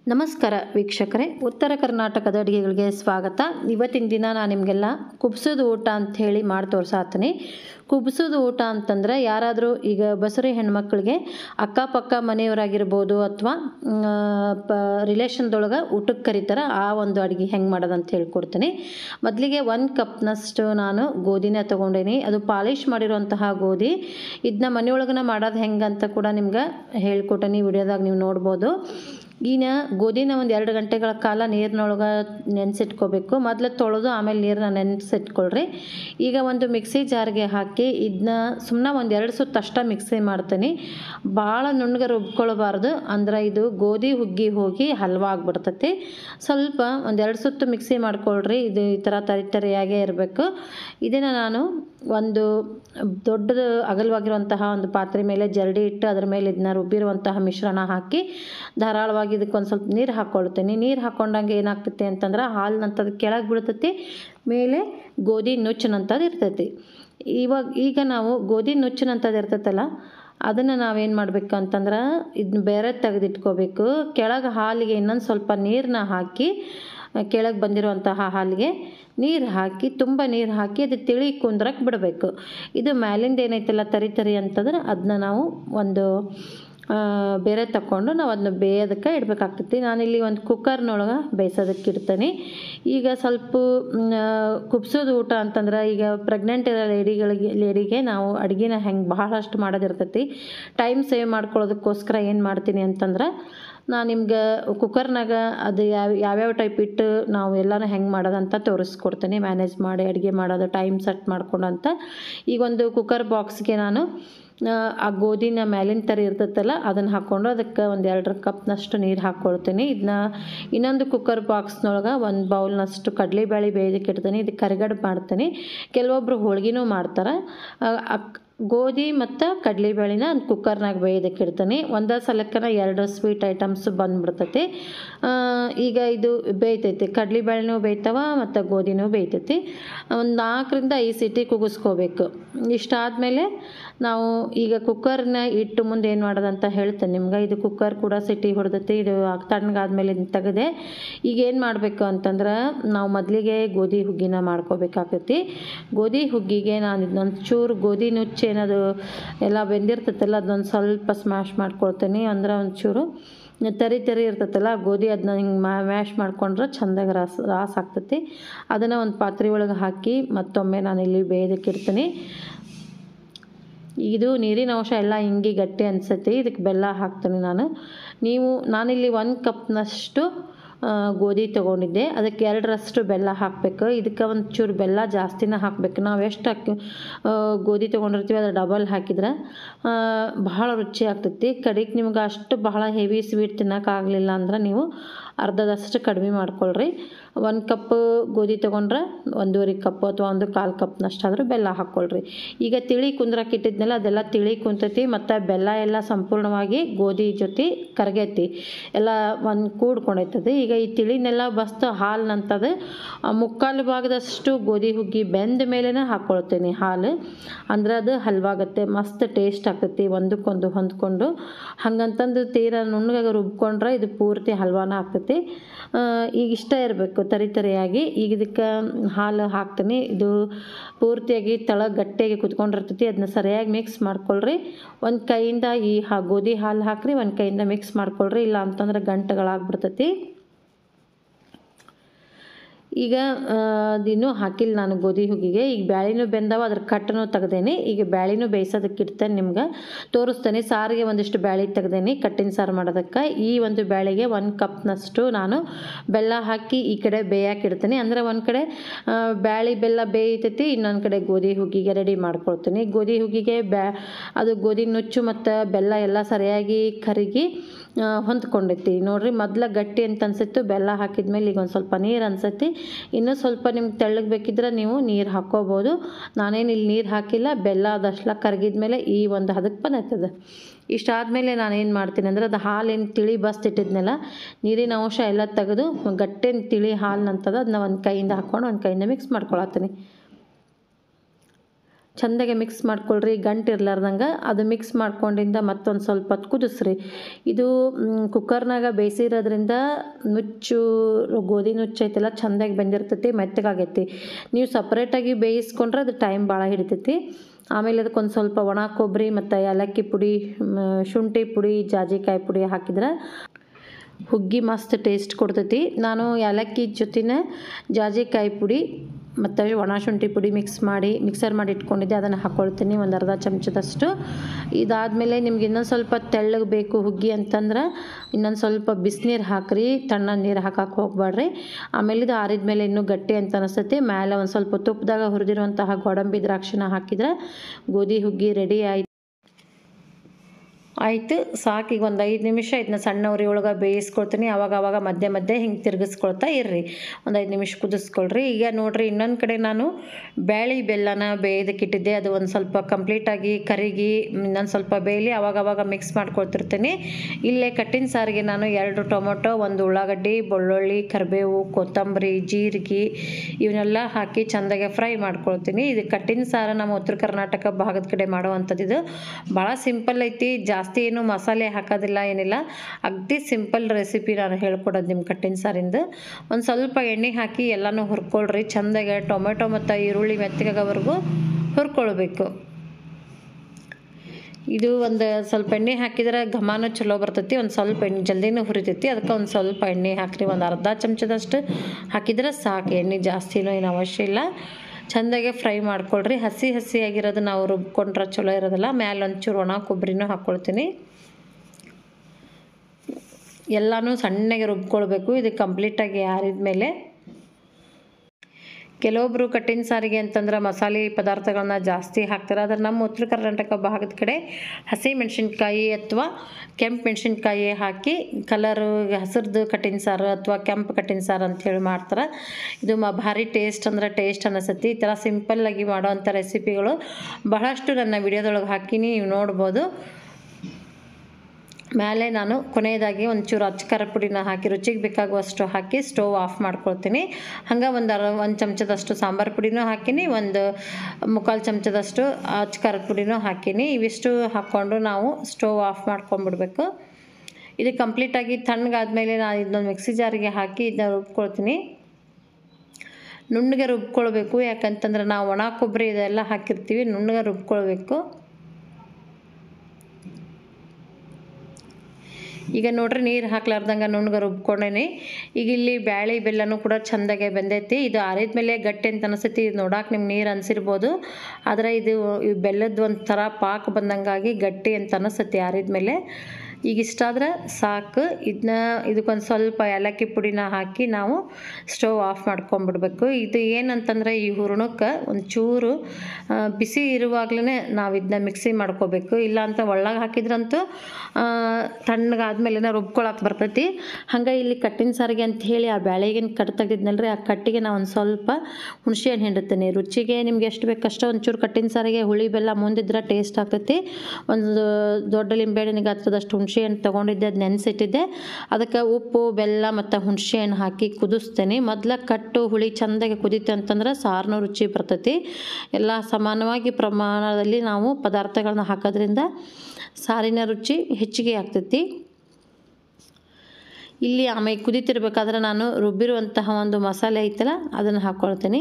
ನಮಸ್ಕಾರ ವೀಕ್ಷಕರೇ ಉತ್ತರ ಕರ್ನಾಟಕದ ಅಡುಗೆಗಳಿಗೆ ಸ್ವಾಗತ ಇವತ್ತಿನ ದಿನ ನಾನು ನಿಮಗೆಲ್ಲ ಕುಬ್ಸೋದು ಊಟ ಅಂಥೇಳಿ ಮಾಡಿ ತೋರ್ಸಾತೀನಿ ಕುಬ್ಸೋದು ಊಟ ಅಂತಂದ್ರೆ ಯಾರಾದರೂ ಈಗ ಬಸರಿ ಹೆಣ್ಮಕ್ಳಿಗೆ ಅಕ್ಕಪಕ್ಕ ಮನೆಯವರಾಗಿರ್ಬೋದು ಅಥವಾ ಪ ರಿಲೇಷನ್ದೊಳಗೆ ಊಟಕ್ಕೆ ಕರೀತಾರೆ ಆ ಒಂದು ಅಡುಗೆ ಹೆಂಗೆ ಮಾಡೋದು ಅಂತ ಹೇಳ್ಕೊಡ್ತೀನಿ ಮೊದಲಿಗೆ ಒಂದು ಕಪ್ನಷ್ಟು ನಾನು ಗೋಧಿನ ತೊಗೊಂಡೇನಿ ಅದು ಪಾಲಿಷ್ ಮಾಡಿರುವಂತಹ ಗೋಧಿ ಇದನ್ನ ಮನೆಯೊಳಗನ ಮಾಡೋದು ಹೆಂಗೆ ಅಂತ ಕೂಡ ನಿಮ್ಗೆ ಹೇಳ್ಕೊಟ್ಟೇನಿ ವಿಡಿಯೋದಾಗ ನೀವು ನೋಡ್ಬೋದು ಈನ ಗೋಧಿನ ಒಂದು ಎರಡು ಗಂಟೆಗಳ ಕಾಲ ನೀರಿನೊಳಗೆ ನೆನೆಸಿಟ್ಕೋಬೇಕು ಮೊದಲು ತೊಳೆದು ಆಮೇಲೆ ನೀರನ್ನ ನೆನೆಸಿಟ್ಕೊಳ್ರಿ ಈಗ ಒಂದು ಮಿಕ್ಸಿ ಜಾರ್ಗೆ ಹಾಕಿ ಇದನ್ನ ಸುಮ್ಮನೆ ಒಂದು ಎರಡು ಸುತ್ತು ಅಷ್ಟ ಮಿಕ್ಸಿ ಮಾಡ್ತೀನಿ ಭಾಳ ನುಣ್ಣಗೆ ರುಬ್ಕೊಳ್ಬಾರ್ದು ಅಂದ್ರೆ ಇದು ಗೋಧಿ ಹುಗ್ಗಿ ಹೋಗಿ ಹಲ್ವಾ ಆಗ್ಬಿಡ್ತೈತಿ ಸ್ವಲ್ಪ ಒಂದು ಎರಡು ಸುತ್ತು ಮಿಕ್ಸಿ ಮಾಡ್ಕೊಳ್ರಿ ಇದು ಈ ಥರ ತರಿ ತರಿಯಾಗೇ ಇರಬೇಕು ಇದನ್ನು ನಾನು ಒಂದು ದೊಡ್ಡದು ಅಗಲವಾಗಿರುವಂತಹ ಒಂದು ಪಾತ್ರೆ ಮೇಲೆ ಜರಡಿ ಇಟ್ಟು ಅದರ ಮೇಲೆ ಇದನ್ನ ರುಬ್ಬಿರುವಂತಹ ಮಿಶ್ರಣ ಹಾಕಿ ಧಾರಾಳವಾಗಿ ಇದಕ್ಕೆ ಒಂದು ಸ್ವಲ್ಪ ನೀರು ಹಾಕ್ಕೊಳ್ತೀನಿ ನೀರು ಹಾಕ್ಕೊಂಡಂಗೆ ಏನಾಗ್ತೈತಿ ಅಂತಂದ್ರೆ ಹಾಲಿನಂಥದ್ದು ಕೆಳಗೆ ಬೀಳ್ತೈತಿ ಮೇಲೆ ಗೋಧಿ ನುಚ್ಚಿನಂಥದ್ದು ಇರ್ತೈತಿ ಇವಾಗ ಈಗ ನಾವು ಗೋಧಿ ನುಚ್ಚಿನಂಥದ್ದು ಇರ್ತೈತಲ್ಲ ಅದನ್ನು ನಾವೇನು ಮಾಡಬೇಕು ಅಂತಂದ್ರೆ ಇದನ್ನ ಬೇರೆ ತೆಗೆದಿಟ್ಕೋಬೇಕು ಕೆಳಗೆ ಹಾಲಿಗೆ ಇನ್ನೊಂದು ಸ್ವಲ್ಪ ನೀರನ್ನ ಹಾಕಿ ಕೆಳಗೆ ಬಂದಿರುವಂತಹ ಹಾಲಿಗೆ ನೀರು ಹಾಕಿ ತುಂಬ ನೀರು ಹಾಕಿ ಅದು ತಿಳಿ ಕುಂದ್ರಕ್ಕೆ ಬಿಡಬೇಕು ಇದು ಮ್ಯಾಲಿಂದ ಏನೈತಲ್ಲ ತರಿ ತರಿ ಅಂತಂದ್ರೆ ಅದನ್ನ ನಾವು ಒಂದು ಬೇರೆ ತಗೊಂಡು ನಾವು ಅದನ್ನ ಬೇಯೋದಕ್ಕೆ ಇಡಬೇಕಾಗ್ತೈತಿ ನಾನಿಲ್ಲಿ ಒಂದು ಕುಕ್ಕರ್ನೊಳಗೆ ಬೇಯಿಸೋದಕ್ಕೆ ಇಡ್ತೀನಿ ಈಗ ಸ್ವಲ್ಪ ಕುಬ್ಸೋದು ಊಟ ಅಂತಂದ್ರೆ ಈಗ ಪ್ರೆಗ್ನೆಂಟ್ ಇರೋ ಲೇಡಿಗಳಿಗೆ ಲೇಡಿಗೆ ನಾವು ಅಡುಗೆನ ಹೆಂಗೆ ಬಹಳಷ್ಟು ಮಾಡೋದಿರ್ತೈತಿ ಟೈಮ್ ಸೇವ್ ಮಾಡ್ಕೊಳ್ಳೋದಕ್ಕೋಸ್ಕರ ಏನು ಮಾಡ್ತೀನಿ ಅಂತಂದ್ರೆ ನಾನು ನಿಮ್ಗೆ ಕುಕ್ಕರ್ನಾಗ ಅದು ಯಾವ ಯಾವ್ಯಾವ ಟೈಪ್ ಇಟ್ಟು ನಾವು ಎಲ್ಲನೂ ಹೆಂಗೆ ಮಾಡೋದಂತ ತೋರಿಸ್ಕೊಡ್ತೀನಿ ಮ್ಯಾನೇಜ್ ಮಾಡಿ ಅಡುಗೆ ಮಾಡೋದು ಟೈಮ್ ಸೆಟ್ ಮಾಡ್ಕೊಂಡು ಅಂತ ಈಗ ಒಂದು ಕುಕ್ಕರ್ ಬಾಕ್ಸ್ಗೆ ನಾನು ಆ ಗೋಧಿನ ಮೇಲಿನ ಥರ ಇರ್ತೈತಲ್ಲ ಅದನ್ನು ಹಾಕ್ಕೊಂಡು ಅದಕ್ಕೆ ಒಂದು ಎರಡು ಕಪ್ನಷ್ಟು ನೀರು ಹಾಕ್ಕೊಳ್ತೀನಿ ಇದನ್ನ ಇನ್ನೊಂದು ಕುಕ್ಕರ್ ಬಾಕ್ಸ್ನೊಳಗೆ ಒಂದು ಬೌಲ್ನಷ್ಟು ಕಡಲೆಬೇಳೆ ಬೇಯೋದಕ್ಕೆ ಇಡ್ತೀನಿ ಇದಕ್ಕೆ ಕರಿಗಡುಬು ಮಾಡ್ತೀನಿ ಕೆಲವೊಬ್ಬರು ಹೋಳ್ಗಿನೂ ಮಾಡ್ತಾರೆ ಗೋಧಿ ಮತ್ತು ಕಡಲೆಬೇಳೆನ ಒಂದು ಕುಕ್ಕರ್ನಾಗ ಬೇಯೋದಕ್ಕೆ ಇಡ್ತೀನಿ ಒಂದೇ ಸಲಕ್ಕನ ಎರಡು ಸ್ವೀಟ್ ಐಟಮ್ಸ್ ಬಂದ್ಬಿಡ್ತೈತಿ ಈಗ ಇದು ಬೇಯ್ತೈತಿ ಕಡಲೆಬೇಳೆನೂ ಬೇಯ್ತವ ಮತ್ತು ಗೋಧಿನೂ ಬೇಯ್ತೈತಿ ಒಂದು ನಾಲ್ಕರಿಂದ ಐದು ಸೀಟಿ ಕುಗಿಸ್ಕೋಬೇಕು ಇಷ್ಟಾದಮೇಲೆ ನಾವು ಈಗ ಕುಕ್ಕರ್ನ ಇಟ್ಟು ಮುಂದೆ ಏನು ಮಾಡೋದಂತ ಹೇಳ್ತೇನೆ ನಿಮ್ಗೆ ಇದು ಕುಕ್ಕರ್ ಕೂಡ ಸಿಟಿ ಹೊಡೆದೈತಿ ಇದು ತಣ್ಣಗಾದ್ಮೇಲೆ ಇದನ್ನ ತೆಗೆದೆ ಈಗ ಏನು ಮಾಡಬೇಕು ಅಂತಂದ್ರೆ ನಾವು ಮೊದಲಿಗೆ ಗೋಧಿ ಹುಗ್ಗಿನ ಮಾಡ್ಕೋಬೇಕಾಗ್ತೈತಿ ಗೋಧಿ ಹುಗ್ಗಿಗೆ ನಾನು ಇದನ್ನೊಂದು ಚೂರು ಗೋಧಿ ನುಚ್ಚು ಏನದು ಎಲ್ಲ ಬೆಂದಿರ್ತೈತಲ್ಲ ಅದೊಂದು ಸ್ವಲ್ಪ ಸ್ಮ್ಯಾಶ್ ಮಾಡ್ಕೊಳ್ತೀನಿ ಅಂದ್ರೆ ಒಂಚೂರು ತರಿ ತರಿ ಇರ್ತೈತಲ್ಲ ಗೋಧಿ ಅದನ್ನ ಹಿಂಗೆ ಮ್ಯಾಶ್ ಮಾಡ್ಕೊಂಡ್ರೆ ಚೆಂದಾಗಿ ರಾಸ್ ರಾಸ್ ಆಗ್ತೈತಿ ಅದನ್ನು ಒಂದು ಪಾತ್ರೆ ಒಳಗೆ ಹಾಕಿ ಮತ್ತೊಮ್ಮೆ ನಾನು ಇಲ್ಲಿ ಬೇಯೋದಕ್ಕೆ ಇಡ್ತೀನಿ ಇದು ನೀರಿನ ಅಂಶ ಎಲ್ಲ ಹಿಂಗೆ ಗಟ್ಟಿ ಅನ್ಸತ್ತೆ ಇದಕ್ಕೆ ಬೆಲ್ಲ ಹಾಕ್ತೀನಿ ನಾನು ನೀವು ನಾನಿಲ್ಲಿ ಒಂದು ಕಪ್ನಷ್ಟು ಗೋಧಿ ತೊಗೊಂಡಿದ್ದೆ ಅದಕ್ಕೆ ಎರಡರಷ್ಟು ಬೆಲ್ಲ ಹಾಕಬೇಕು ಇದಕ್ಕೆ ಒಂದು ಚೂರು ಬೆಲ್ಲ ಜಾಸ್ತಿನೇ ಹಾಕಬೇಕು ನಾವು ಎಷ್ಟು ಹಾಕಿ ಗೋಧಿ ತೊಗೊಂಡಿರ್ತೀವಿ ಅದ್ರ ಡಬಲ್ ಹಾಕಿದ್ರೆ ಬಹಳ ರುಚಿ ಆಗ್ತೈತಿ ಕಡೆಗೆ ನಿಮ್ಗೆ ಅಷ್ಟು ಬಹಳ ಹೆವಿ ಸ್ವೀಟ್ ತಿನ್ನೋಕ್ಕಾಗಲಿಲ್ಲ ಅಂದ್ರೆ ನೀವು ಅರ್ಧದಷ್ಟು ಕಡಿಮೆ ಮಾಡ್ಕೊಳ್ರಿ ಒಂದು ಕಪ್ ಗೋಧಿ ತೊಗೊಂಡ್ರೆ ಒಂದೂವರೆ ಕಪ್ ಅಥವಾ ಒಂದು ಕಾಲು ಕಪ್ನಷ್ಟಾದರೂ ಬೆಲ್ಲ ಹಾಕ್ಕೊಳ್ರಿ ಈಗ ತಿಳಿ ಕುಂದ್ರಕ್ಕೆ ಇಟ್ಟಿದ್ನಲ್ಲ ಅದೆಲ್ಲ ತಿಳಿ ಕುಂತೈತಿ ಮತ್ತು ಬೆಲ್ಲ ಎಲ್ಲ ಸಂಪೂರ್ಣವಾಗಿ ಗೋಧಿ ಜೊತೆ ಕರಗೈತಿ ಎಲ್ಲ ಒಂದು ಕೂಡ್ಕೊಂಡೈತದೆ ಈಗ ಈ ತಿಳಿನೆಲ್ಲ ಬಸ್ತು ಹಾಲಿನಂಥದ್ದು ಮುಕ್ಕಾಲು ಭಾಗದಷ್ಟು ಗೋಧಿ ಹುಗ್ಗಿ ಬೆಂದ ಮೇಲೇ ಹಾಕ್ಕೊಳ್ತೀನಿ ಹಾಲು ಅಂದ್ರೆ ಅದು ಹಲ್ವಾಗತ್ತೆ ಮಸ್ತ್ ಟೇಸ್ಟ್ ಆಗ್ತೈತಿ ಒಂದಕ್ಕೊಂದು ಹೊಂದ್ಕೊಂಡು ಹಂಗಂತಂದು ತೀರಾ ನುಣ್ಣಗೆ ರುಬ್ಕೊಂಡ್ರೆ ಇದು ಪೂರ್ತಿ ಹಲ್ವಾನ ಆಗ್ತೈತಿ ಈಗ ಇಷ್ಟ ಇರಬೇಕು ತರಿ ತರಿಯಾಗಿ ಈಗ ಇದಕ್ಕೆ ಹಾಲು ಹಾಕ್ತೀನಿ ಇದು ಪೂರ್ತಿಯಾಗಿ ತಳ ಗಟ್ಟಿಯಾಗಿ ಕುತ್ಕೊಂಡಿರ್ತೈತಿ ಅದನ್ನ ಸರಿಯಾಗಿ ಮಿಕ್ಸ್ ಮಾಡ್ಕೊಳ್ರಿ ಒಂದು ಕೈಯಿಂದ ಈ ಹಾ ಗೋಧಿ ಹಾಲು ಹಾಕ್ರಿ ಒಂದು ಕೈಯಿಂದ ಮಿಕ್ಸ್ ಮಾಡ್ಕೊಳ್ರಿ ಇಲ್ಲ ಅಂತಂದ್ರೆ ಗಂಟುಗಳಾಗ್ಬಿಡ್ತೈತಿ ಈಗ ಅದಿನ್ನೂ ಹಾಕಿಲ್ಲ ನಾನು ಗೋಧಿ ಹುಗ್ಗಿಗೆ ಈಗ ಬ್ಯಾಳಿನೂ ಬೆಂದವ ಅದ್ರ ಕಟ್ಟನು ತೆಗ್ದೇನಿ ಈಗ ಬ್ಯಾಳಿನೂ ಬೇಯಿಸೋದಕ್ಕೆ ಇಡ್ತೇನೆ ನಿಮ್ಗೆ ತೋರಿಸ್ತೇನೆ ಸಾರಿಗೆ ಒಂದಿಷ್ಟು ಬ್ಯಾಳಿ ತೆಗ್ದೇನಿ ಕಟ್ಟಿನ ಸಾರು ಮಾಡೋದಕ್ಕೆ ಈ ಒಂದು ಬ್ಯಾಳಿಗೆ ಒಂದು ಕಪ್ನಷ್ಟು ನಾನು ಬೆಲ್ಲ ಹಾಕಿ ಈ ಕಡೆ ಬೇಯಕ್ಕೆ ಇಡ್ತೀನಿ ಅಂದರೆ ಒಂದು ಕಡೆ ಬ್ಯಾಳಿ ಬೆಲ್ಲ ಬೇಯ್ತೈತಿ ಇನ್ನೊಂದು ಕಡೆ ಗೋಧಿ ಹುಗ್ಗಿಗೆ ರೆಡಿ ಮಾಡ್ಕೊಳ್ತೀನಿ ಗೋಧಿ ಹುಗ್ಗಿಗೆ ಬ್ಯಾ ಅದು ಗೋಧಿ ನುಚ್ಚು ಮತ್ತು ಬೆಲ್ಲ ಎಲ್ಲ ಸರಿಯಾಗಿ ಕರಗಿ ಹೊಂದ್ಕೊಂಡೈತಿ ನೋಡ್ರಿ ಮೊದ್ಲ ಗಟ್ಟಿ ಅಂತ ಅನ್ಸಿತ್ತು ಬೆಲ್ಲ ಹಾಕಿದ್ಮೇಲೆ ಈಗ ಒಂದು ಸ್ವಲ್ಪ ನೀರು ಅನ್ಸೈತಿ ಇನ್ನೂ ಸ್ವಲ್ಪ ನಿಮ್ಗೆ ತೆಳ್ಳಗೆ ಬೇಕಿದ್ರೆ ನೀವು ನೀರು ಹಾಕ್ಕೋಬೋದು ನಾನೇನು ಇಲ್ಲಿ ನೀರು ಹಾಕಿಲ್ಲ ಬೆಲ್ಲ ಅದಷ್ಟೆಲ್ಲ ಕರಗಿದ್ಮೇಲೆ ಈ ಒಂದು ಹದಕ್ಕೆ ಬಂದೈತದ ಇಷ್ಟಾದಮೇಲೆ ನಾನು ಏನು ಮಾಡ್ತೀನಿ ಅಂದರೆ ಅದು ಹಾಲೇನು ತಿಳಿ ಬಸ್ತಿಟ್ಟಿದ್ನಲ್ಲ ನೀರಿನ ಅಂಶ ಎಲ್ಲ ತೆಗೆದು ಗಟ್ಟಿನ ತಿಳಿ ಹಾಲಿನಂತದ ಅದನ್ನ ಒಂದು ಕೈಯಿಂದ ಹಾಕ್ಕೊಂಡು ಒಂದು ಕೈಯಿಂದ ಮಿಕ್ಸ್ ಮಾಡ್ಕೊಳತ್ತೀನಿ ಚೆಂದಾಗೆ ಮಿಕ್ಸ್ ಮಾಡ್ಕೊಳ್ರಿ ಗಂಟು ಇರ್ಲಾರ್ದಂಗೆ ಅದು ಮಿಕ್ಸ್ ಮಾಡ್ಕೊಂಡಿಂದ ಮತ್ತೊಂದು ಸ್ವಲ್ಪ ಹೊತ್ತು ಕುದಿಸ್ರಿ ಇದು ಕುಕ್ಕರ್ನಾಗ ಬೇಯಿಸಿರೋದ್ರಿಂದ ನುಚ್ಚು ಗೋಧಿ ನುಚ್ಚು ಐತಲ್ಲ ಚೆಂದಾಗಿ ಬೆಂದಿರ್ತೈತಿ ಮೆತ್ತಗಾಗೈತಿ ನೀವು ಸಪ್ರೇಟಾಗಿ ಬೇಯಿಸ್ಕೊಂಡ್ರೆ ಅದು ಟೈಮ್ ಭಾಳ ಹಿಡಿತೈತಿ ಆಮೇಲೆ ಅದಕ್ಕೊಂದು ಸ್ವಲ್ಪ ಒಣ ಕೊಬ್ಬರಿ ಮತ್ತು ಏಲಕ್ಕಿ ಪುಡಿ ಮ್, ಶುಂಠಿ ಪುಡಿ ಜಾಜಿಕಾಯಿ ಪುಡಿ ಹಾಕಿದ್ರೆ ಹುಗ್ಗಿ ಮಸ್ತ್ ಟೇಸ್ಟ್ ಕೊಡ್ತೈತಿ ನಾನು ಏಲಕ್ಕಿ ಜೊತೆನ ಜಾಜಿಕಾಯಿ ಪುಡಿ ಮತ್ತು ಒಣ ಶುಂಠಿ ಪುಡಿ ಮಿಕ್ಸ್ ಮಾಡಿ ಮಿಕ್ಸರ್ ಮಾಡಿ ಇಟ್ಕೊಂಡಿದ್ದೆ ಅದನ್ನು ಹಾಕ್ಕೊಳ್ತೀನಿ ಒಂದು ಅರ್ಧ ಚಮಚದಷ್ಟು ಇದಾದಮೇಲೆ ನಿಮ್ಗೆ ಇನ್ನೊಂದು ಸ್ವಲ್ಪ ತೆಳ್ಳಗೆ ಬೇಕು ಹುಗ್ಗಿ ಅಂತಂದ್ರೆ ಇನ್ನೊಂದು ಸ್ವಲ್ಪ ಬಿಸಿನೀರು ಹಾಕ್ರಿ ತಣ್ಣ ನೀರು ಹಾಕಕ್ಕೆ ಹೋಗ್ಬೇಡ್ರಿ ಆಮೇಲೆ ಇದು ಆರಿದ ಮೇಲೆ ಇನ್ನೂ ಗಟ್ಟಿ ಅಂತ ಅನಿಸ್ತೈತಿ ಮೇಲೆ ಒಂದು ಸ್ವಲ್ಪ ತುಪ್ಪದಾಗ ಹುರಿದಿರುವಂತಹ ಗೋಡಂಬಿ ದ್ರಾಕ್ಷಿನ ಹಾಕಿದ್ರೆ ಗೋಧಿ ಹುಗ್ಗಿ ರೆಡಿ ಆಯ್ತು ಆಯಿತು ಸಾಕು ಈಗ ಒಂದು ಐದು ನಿಮಿಷ ಇದನ್ನ ಸಣ್ಣ ಉರಿ ಒಳಗೆ ಬೇಯಿಸ್ಕೊಳ್ತೀನಿ ಅವಾಗ ಅವಾಗ ಮಧ್ಯೆ ಮಧ್ಯೆ ಹಿಂಗೆ ತಿರುಗಿಸ್ಕೊಳ್ತಾ ಇರ್ರಿ ಒಂದು ಐದು ನಿಮಿಷ ಕುದಿಸ್ಕೊಳ್ರಿ ಈಗ ನೋಡ್ರಿ ಇನ್ನೊಂದು ಕಡೆ ನಾನು ಬ್ಯಾಳಿ ಬೆಲ್ಲನ ಬೇಯೋದಕ್ಕಿಟ್ಟಿದ್ದೆ ಅದು ಒಂದು ಸ್ವಲ್ಪ ಕಂಪ್ಲೀಟಾಗಿ ಕರಿಗಿ ಇನ್ನೊಂದು ಸ್ವಲ್ಪ ಬೇಯಲಿ ಅವಾಗ ಅವಾಗ ಮಿಕ್ಸ್ ಮಾಡ್ಕೊಳ್ತಿರ್ತೀನಿ ಇಲ್ಲೇ ಕಟ್ಟಿನ ಸಾರಿಗೆ ನಾನು ಎರಡು ಟೊಮೊಟೊ ಒಂದು ಉಳ್ಳಾಗಡ್ಡಿ ಬೆಳ್ಳುಳ್ಳಿ ಕರಿಬೇವು ಕೊತ್ತಂಬರಿ ಜೀರಿಗೆ ಇವನ್ನೆಲ್ಲ ಹಾಕಿ ಚೆಂದಾಗೆ ಫ್ರೈ ಮಾಡ್ಕೊಳ್ತೀನಿ ಇದು ಕಟ್ಟಿನ ಸಾರು ನಮ್ಮ ಉತ್ತರ ಕರ್ನಾಟಕ ಭಾಗದ ಕಡೆ ಮಾಡುವಂಥದ್ದು ಇದು ಭಾಳ ಸಿಂಪಲ್ ಐತಿ ಜಾಸ್ತಿ ಏನು ಮಸಾಲೆ ಹಾಕೋದಿಲ್ಲ ಏನಿಲ್ಲ ಅಗದಿ ಸಿಂಪಲ್ ರೆಸಿಪಿ ನಾನು ಹೇಳ್ಕೊಡೋದು ನಿಮ್ಮ ಕಟ್ಟಿನ ಸಾರಿಂದು ಒಂದು ಸ್ವಲ್ಪ ಎಣ್ಣೆ ಹಾಕಿ ಎಲ್ಲನೂ ಹುರ್ಕೊಳ್ರಿ ಚೆಂದಾಗೆ ಟೊಮೆಟೊ ಮತ್ತು ಈರುಳ್ಳಿ ಮೆತ್ತಗಾಗೋವರೆಗೂ ಹುರ್ಕೊಳ್ಬೇಕು ಇದು ಒಂದು ಸ್ವಲ್ಪ ಎಣ್ಣೆ ಹಾಕಿದ್ರೆ ಘಮಾನು ಚಲೋ ಬರ್ತೈತಿ ಒಂದು ಸ್ವಲ್ಪ ಎಣ್ಣೆ ಜಲ್ದಿನೂ ಹುರಿತೈತಿ ಅದಕ್ಕೆ ಒಂದು ಸ್ವಲ್ಪ ಎಣ್ಣೆ ಹಾಕ್ರಿ ಒಂದು ಅರ್ಧ ಚಮಚದಷ್ಟು ಹಾಕಿದ್ರೆ ಸಾಕು ಎಣ್ಣೆ ಜಾಸ್ತಿನೂ ಏನು ಅವಶ್ಯ ಇಲ್ಲ ಚೆಂದಾಗೆ ಫ್ರೈ ಮಾಡ್ಕೊಳ್ರಿ ಹಸಿ ಹಸಿಯಾಗಿರೋದು ನಾವು ರುಬ್ಕೊಂಡ್ರೆ ಚಲೋ ಇರೋದಿಲ್ಲ ಮ್ಯಾಲೆ ಒಂಚೂರು ಒಣ ಕೊಬ್ಬರಿನೂ ಹಾಕ್ಕೊಳ್ತೀನಿ ಎಲ್ಲನೂ ಸಣ್ಣಗೆ ರುಬ್ಕೊಳ್ಬೇಕು ಇದು ಕಂಪ್ಲೀಟಾಗಿ ಆರಿದ ಮೇಲೆ ಕೆಲವೊಬ್ಬರು ಕಟ್ಟಿನ ಸಾರಿಗೆ ಅಂತಂದ್ರೆ ಮಸಾಲೆ ಪದಾರ್ಥಗಳನ್ನ ಜಾಸ್ತಿ ಹಾಕ್ತಾರೆ ಆದರೆ ನಮ್ಮ ಉತ್ತರ ಕರ್ನಾಟಕ ಭಾಗದ ಕಡೆ ಹಸಿ ಮೆಣಸಿನ್ಕಾಯಿ ಅಥವಾ ಕೆಂಪು ಮೆಣಸಿನ್ಕಾಯಿ ಹಾಕಿ ಕಲರು ಹಸಿರ್ದು ಕಟ್ಟಿನ ಸಾರು ಅಥವಾ ಕೆಂಪು ಕಟ್ಟಿನ ಸಾರು ಅಂಥೇಳಿ ಮಾಡ್ತಾರೆ ಇದು ಮ ಭಾರಿ ಟೇಸ್ಟ್ ಅಂದ್ರೆ ಟೇಸ್ಟ್ ಅನಿಸ್ತೈತಿ ಈ ಥರ ಸಿಂಪಲ್ಲಾಗಿ ಮಾಡೋವಂಥ ರೆಸಿಪಿಗಳು ಬಹಳಷ್ಟು ನನ್ನ ವಿಡಿಯೋದೊಳಗೆ ಹಾಕಿನಿ ನೀವು ನೋಡ್ಬೋದು ಮೇಲೆ ನಾನು ಕೊನೆಯದಾಗಿ ಒಂಚೂರು ಅಚ್ಚಕಾರ ಪುಡಿನ ಹಾಕಿ ರುಚಿಗೆ ಬೇಕಾಗುವಷ್ಟು ಹಾಕಿ ಸ್ಟವ್ ಆಫ್ ಮಾಡ್ಕೊಳ್ತೀನಿ ಹಂಗೆ ಒಂದು ಅರ ಒಂದು ಚಮಚದಷ್ಟು ಸಾಂಬಾರು ಪುಡಿನೂ ಹಾಕಿನಿ ಒಂದು ಮುಕ್ಕಾಲು ಚಮಚದಷ್ಟು ಅಚ್ಚಕಾರ ಪುಡಿನೂ ಹಾಕಿನಿ ಇವಿಷ್ಟು ಹಾಕ್ಕೊಂಡು ನಾವು ಸ್ಟವ್ ಆಫ್ ಮಾಡ್ಕೊಂಬಿಡ್ಬೇಕು ಇದು ಕಂಪ್ಲೀಟಾಗಿ ತಣ್ಣಗಾದ್ಮೇಲೆ ನಾನು ಇದನ್ನೊಂದು ಮಿಕ್ಸಿ ಜಾರಿಗೆ ಹಾಕಿ ಇದನ್ನ ರುಬ್ಕೊಳ್ತೀನಿ ನುಣ್ಣಗೆ ರುಬ್ಕೊಳ್ಬೇಕು ಯಾಕಂತಂದ್ರೆ ನಾವು ಒಣ ಕೊಬ್ಬರಿ ಇದೆಲ್ಲ ಹಾಕಿರ್ತೀವಿ ನುಣ್ಣಗೆ ರುಬ್ಕೊಳ್ಬೇಕು ಈಗ ನೋಡ್ರಿ ನೀರು ಹಾಕ್ಲಾರ್ದಂಗೆ ನುಣ್ಣಗೆ ರುಬ್ಕೊಂಡೇನಿ ಈಗ ಇಲ್ಲಿ ಬ್ಯಾಳೆ ಬೆಲ್ಲನೂ ಕೂಡ ಚೆಂದಾಗೆ ಬೆಂದೈತಿ ಇದು ಆರಿದ ಮೇಲೆ ಗಟ್ಟಿ ಅಂತ ಅನಿಸ್ತೈತಿ ಇದು ನೋಡಕ್ಕೆ ನಿಮ್ಗೆ ನೀರು ಅನಿಸಿರ್ಬೋದು ಆದರೆ ಇದು ಈ ಬೆಲ್ಲದ ಒಂಥರ ಪಾಕ ಬಂದಂಗಾಗಿ ಗಟ್ಟಿ ಅಂತ ಅನಿಸ್ತೈತಿ ಆರಿದ ಮೇಲೆ ಈಗ ಇಷ್ಟಾದ್ರೆ ಸಾಕು ಇದನ್ನ ಇದಕ್ಕೊಂದು ಸ್ವಲ್ಪ ಏಲಕ್ಕಿ ಪುಡಿನ ಹಾಕಿ ನಾವು ಸ್ಟವ್ ಆಫ್ ಮಾಡ್ಕೊಂಬಿಡ್ಬೇಕು ಇದು ಏನಂತಂದ್ರೆ ಈ ಹೂರಣಕ್ಕೆ ಒಂಚೂರು ಆ, ಬಿಸಿ ಇರುವಾಗಲೇ ನಾವು ಇದನ್ನ ಮಿಕ್ಸಿ ಮಾಡ್ಕೋಬೇಕು ಇಲ್ಲ ಅಂತ ಒಳ್ಳಗೆ ಹಾಕಿದ್ರಂತೂ ತಣ್ಣಗಾದ್ಮೇಲೆ ರುಬ್ಕೊಳಕ್ಕೆ ಬರ್ತೈತಿ ಹಂಗೆ ಇಲ್ಲಿ ಕಟ್ಟಿನ ಸಾರಿಗೆ ಅಂತ ಹೇಳಿ ಆ ಬ್ಯಾಳೆಗಿನ ಕಟ್ ತೆಗ್ದಿದ್ನಲ್ರಿ ಆ ಕಟ್ಟಿಗೆ ನಾವು ಒಂದು ಸ್ವಲ್ಪ ಹುಣಸೆ ಹಣ್ಣು ಹಿಂಡುತ್ತೀನಿ ರುಚಿಗೆ ನಿಮ್ಗೆ ಎಷ್ಟು ಬೇಕು ಅಷ್ಟೇ ಒಂಚೂರು ಕಟ್ಟಿನ ಸಾರಿಗೆ ಹುಳಿ ಬೆಲ್ಲ ಮುಂದಿದ್ರೆ ಟೇಸ್ಟ್ ಆಗ್ತೈತಿ ಒಂದು ದೊಡ್ಡ ಲಿಂಬೆಹಣ್ಣಿನ ಗಾತ್ರದಷ್ಟು ಹುಣಸೆ ಹಣ್ಣು ತೊಗೊಂಡಿದ್ದೆ ಅದು ನೆನೆಸಿಟ್ಟಿದ್ದೆ ಅದಕ್ಕೆ ಉಪ್ಪು ಬೆಲ್ಲ ಮತ್ತು ಹುಣಸೆ ಹಣ್ಣು ಹಾಕಿ ಕುದಿಸ್ತೇನೆ ಮೊದ್ಲ ಕಟ್ಟು ಹುಳಿ ಚೆಂದಾಗಿ ಕುದೀತು ಅಂತಂದ್ರೆ ಸಾರನೂ ರುಚಿ ಬರ್ತೈತಿ ಎಲ್ಲ ಸಮಾನವಾಗಿ ಪ್ರಮಾಣದಲ್ಲಿ ನಾವು ಪದಾರ್ಥಗಳನ್ನ ಹಾಕೋದ್ರಿಂದ ಸಾರಿನ ರುಚಿ ಹೆಚ್ಚಿಗೆ ಆಗ್ತೈತಿ ಇಲ್ಲಿ ಆಮೇಲೆ ಕುದೀತಿರ್ಬೇಕಾದ್ರೆ ನಾನು ರುಬ್ಬಿರುವಂತಹ ಒಂದು ಮಸಾಲೆ ಐತಲ್ಲ ಅದನ್ನು ಹಾಕ್ಕೊಳ್ತೀನಿ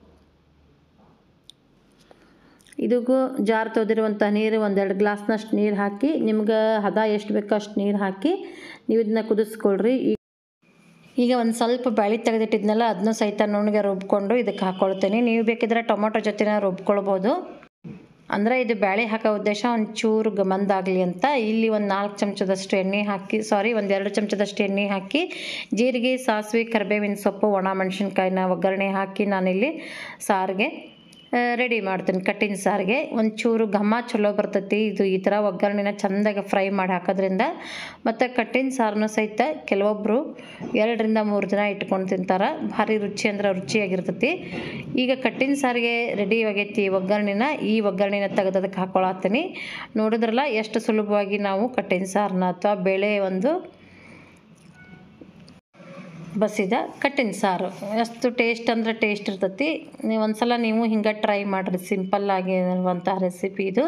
ಇದಕ್ಕೂ ಜಾರ್ ತೊದಿರುವಂಥ ನೀರು ಒಂದೆರಡು ಗ್ಲಾಸ್ನಷ್ಟು ನೀರು ಹಾಕಿ ನಿಮ್ಗೆ ಹದ ಎಷ್ಟು ಬೇಕೋ ಅಷ್ಟು ನೀರು ಹಾಕಿ ನೀವು ಇದನ್ನ ಕುದಿಸ್ಕೊಳ್ರಿ ಈ- ಈಗ ಒಂದು ಸ್ವಲ್ಪ ಬ್ಯಾಳಿ ತೆಗೆದಿಟ್ಟಿದ್ನಲ್ಲ ಅದನ್ನೂ ಸಹಿತ ನುಣ್ಣಗೆ ರುಬ್ಕೊಂಡು ಇದಕ್ಕೆ ಹಾಕ್ಕೊಳ್ತೀನಿ ನೀವು ಬೇಕಿದ್ರೆ ಟೊಮೊಟೊ ಜೊತೆನ ರುಬ್ಕೊಳ್ಬೋದು ಅಂದರೆ ಇದು ಬ್ಯಾಳೆ ಹಾಕೋ ಉದ್ದೇಶ ಒಂಚೂರು ಗಮಂದಾಗಲಿ ಅಂತ ಇಲ್ಲಿ ಒಂದು ನಾಲ್ಕು ಚಮಚದಷ್ಟು ಎಣ್ಣೆ ಹಾಕಿ ಸಾರಿ ಒಂದು ಎರಡು ಚಮಚದಷ್ಟು ಎಣ್ಣೆ ಹಾಕಿ ಜೀರಿಗೆ ಸಾಸಿವೆ ಕರಿಬೇವಿನ ಸೊಪ್ಪು ಒಣ ಮೆಣಸಿನ್ಕಾಯಿನ ಒಗ್ಗರಣೆ ಹಾಕಿ ನಾನಿಲ್ಲಿ ಸಾರಿಗೆ ರೆಡಿ ಮಾಡ್ತೀನಿ ಕಟ್ಟಿನ ಸಾರಿಗೆ ಒಂಚೂರು ಘಮ ಚಲೋ ಬರ್ತೈತಿ ಇದು ಈ ಥರ ಒಗ್ಗರಣೆನ ಚೆಂದಾಗಿ ಫ್ರೈ ಮಾಡಿ ಹಾಕೋದ್ರಿಂದ ಮತ್ತು ಕಟ್ಟಿನ ಸಾರನ್ನು ಸಹಿತ ಕೆಲವೊಬ್ಬರು ಎರಡರಿಂದ ಮೂರು ದಿನ ಇಟ್ಕೊಂಡು ತಿಂತಾರೆ ಭಾರಿ ರುಚಿ ಅಂದ್ರೆ ರುಚಿಯಾಗಿರ್ತೈತಿ ಈಗ ಕಟ್ಟಿನ ಸಾರಿಗೆ ರೆಡಿ ಆಗೈತಿ ಒಗ್ಗರಣೆನ ಈ ಒಗ್ಗರಣೆನ ತೆಗೆದು ಅದಕ್ಕೆ ಹಾಕ್ಕೊಳತ್ತೀನಿ ನೋಡಿದ್ರಲ್ಲ ಎಷ್ಟು ಸುಲಭವಾಗಿ ನಾವು ಕಟ್ಟಿನ ಸಾರನ್ನ ಅಥವಾ ಬೇಳೆ ಒಂದು ಬಸಿದ ಕಟ್ಟಿನ ಸಾರು ಎಷ್ಟು ಟೇಸ್ಟ್ ಅಂದ್ರೆ ಟೇಸ್ಟ್ ಇರ್ತೈತಿ ನೀವು ಒಂದ್ಸಲ ನೀವು ಹಿಂಗೆ ಟ್ರೈ ಮಾಡಿರಿ ಸಿಂಪಲ್ಲಾಗಿ ಇರುವಂಥ ರೆಸಿಪಿ ಇದು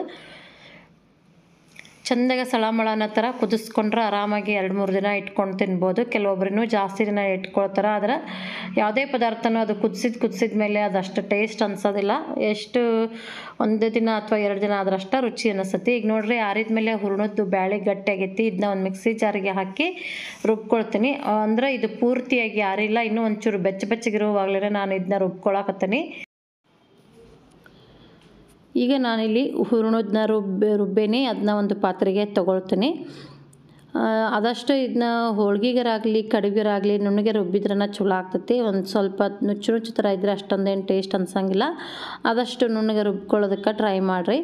ಚಂದಾಗ ಸಳಮಳ ಅನ್ನೋ ಥರ ಕುದಿಸ್ಕೊಂಡ್ರೆ ಆರಾಮಾಗಿ ಎರಡು ಮೂರು ದಿನ ಇಟ್ಕೊಂಡು ತಿನ್ಬೋದು ಕೆಲವೊಬ್ರು ಜಾಸ್ತಿ ದಿನ ಇಟ್ಕೊಳ್ತಾರೆ ಆದ್ರೆ ಯಾವುದೇ ಪದಾರ್ಥನೂ ಅದು ಕುದಿಸಿದ ಕುದಿಸಿದ ಮೇಲೆ ಅದಷ್ಟು ಟೇಸ್ಟ್ ಅನ್ಸೋದಿಲ್ಲ ಎಷ್ಟು ಒಂದು ದಿನ ಅಥವಾ ಎರಡು ದಿನ ಆದ್ರೆ ಅಷ್ಟೇ ರುಚಿ ಅನಿಸ್ತತಿ ಈಗ ನೋಡ್ರಿ ಆರಿದ ಮೇಲೆ ಹೂರ್ಣದ್ದು ಬ್ಯಾಳೆ ಗಟ್ಟಿ ಆಗೈತಿ ಇದನ್ನ ಒಂದು ಮಿಕ್ಸಿ ಜಾರಿಗೆ ಹಾಕಿ ರುಬ್ಕೊಳ್ತೀನಿ ಅಂದ್ರೆ ಇದು ಪೂರ್ತಿಯಾಗಿ ಯಾರಿಲ್ಲ ಇನ್ನೂ ಒಂಚೂರು ಬೆಚ್ಚ ಬೆಚ್ಚಗಿರುವಾಗಲೇ ನಾನು ಇದನ್ನ ರುಬ್ಕೊಳಕತ್ತೀನಿ ಈಗ ನಾನಿಲ್ಲಿ ಹೂರ್ಣದನ್ನ ರುಬ್ಬೆ ರುಬ್ಬೇನಿ ಅದನ್ನ ಒಂದು ಪಾತ್ರೆಗೆ ತೊಗೊಳ್ತೀನಿ ಆದಷ್ಟು ಇದನ್ನ ಹೋಳ್ಗೆಗರಾಗಲಿ ಕಡುಬಿಗರಾಗಲಿ ನುಣ್ಣಗೆ ರುಬ್ಬಿದ್ರನ ಚಲೋ ಆಗ್ತೈತಿ ಒಂದು ಸ್ವಲ್ಪ ನುಚ್ಚು ನುಚ್ಚು ಥರ ಇದ್ದರೆ ಅಷ್ಟೊಂದೇನು ಟೇಸ್ಟ್ ಅನ್ಸಂಗಿಲ್ಲ ಆದಷ್ಟು ನುಣ್ಣಗೆ ರುಬ್ಕೊಳ್ಳೋದಕ್ಕೆ ಟ್ರೈ ಮಾಡಿರಿ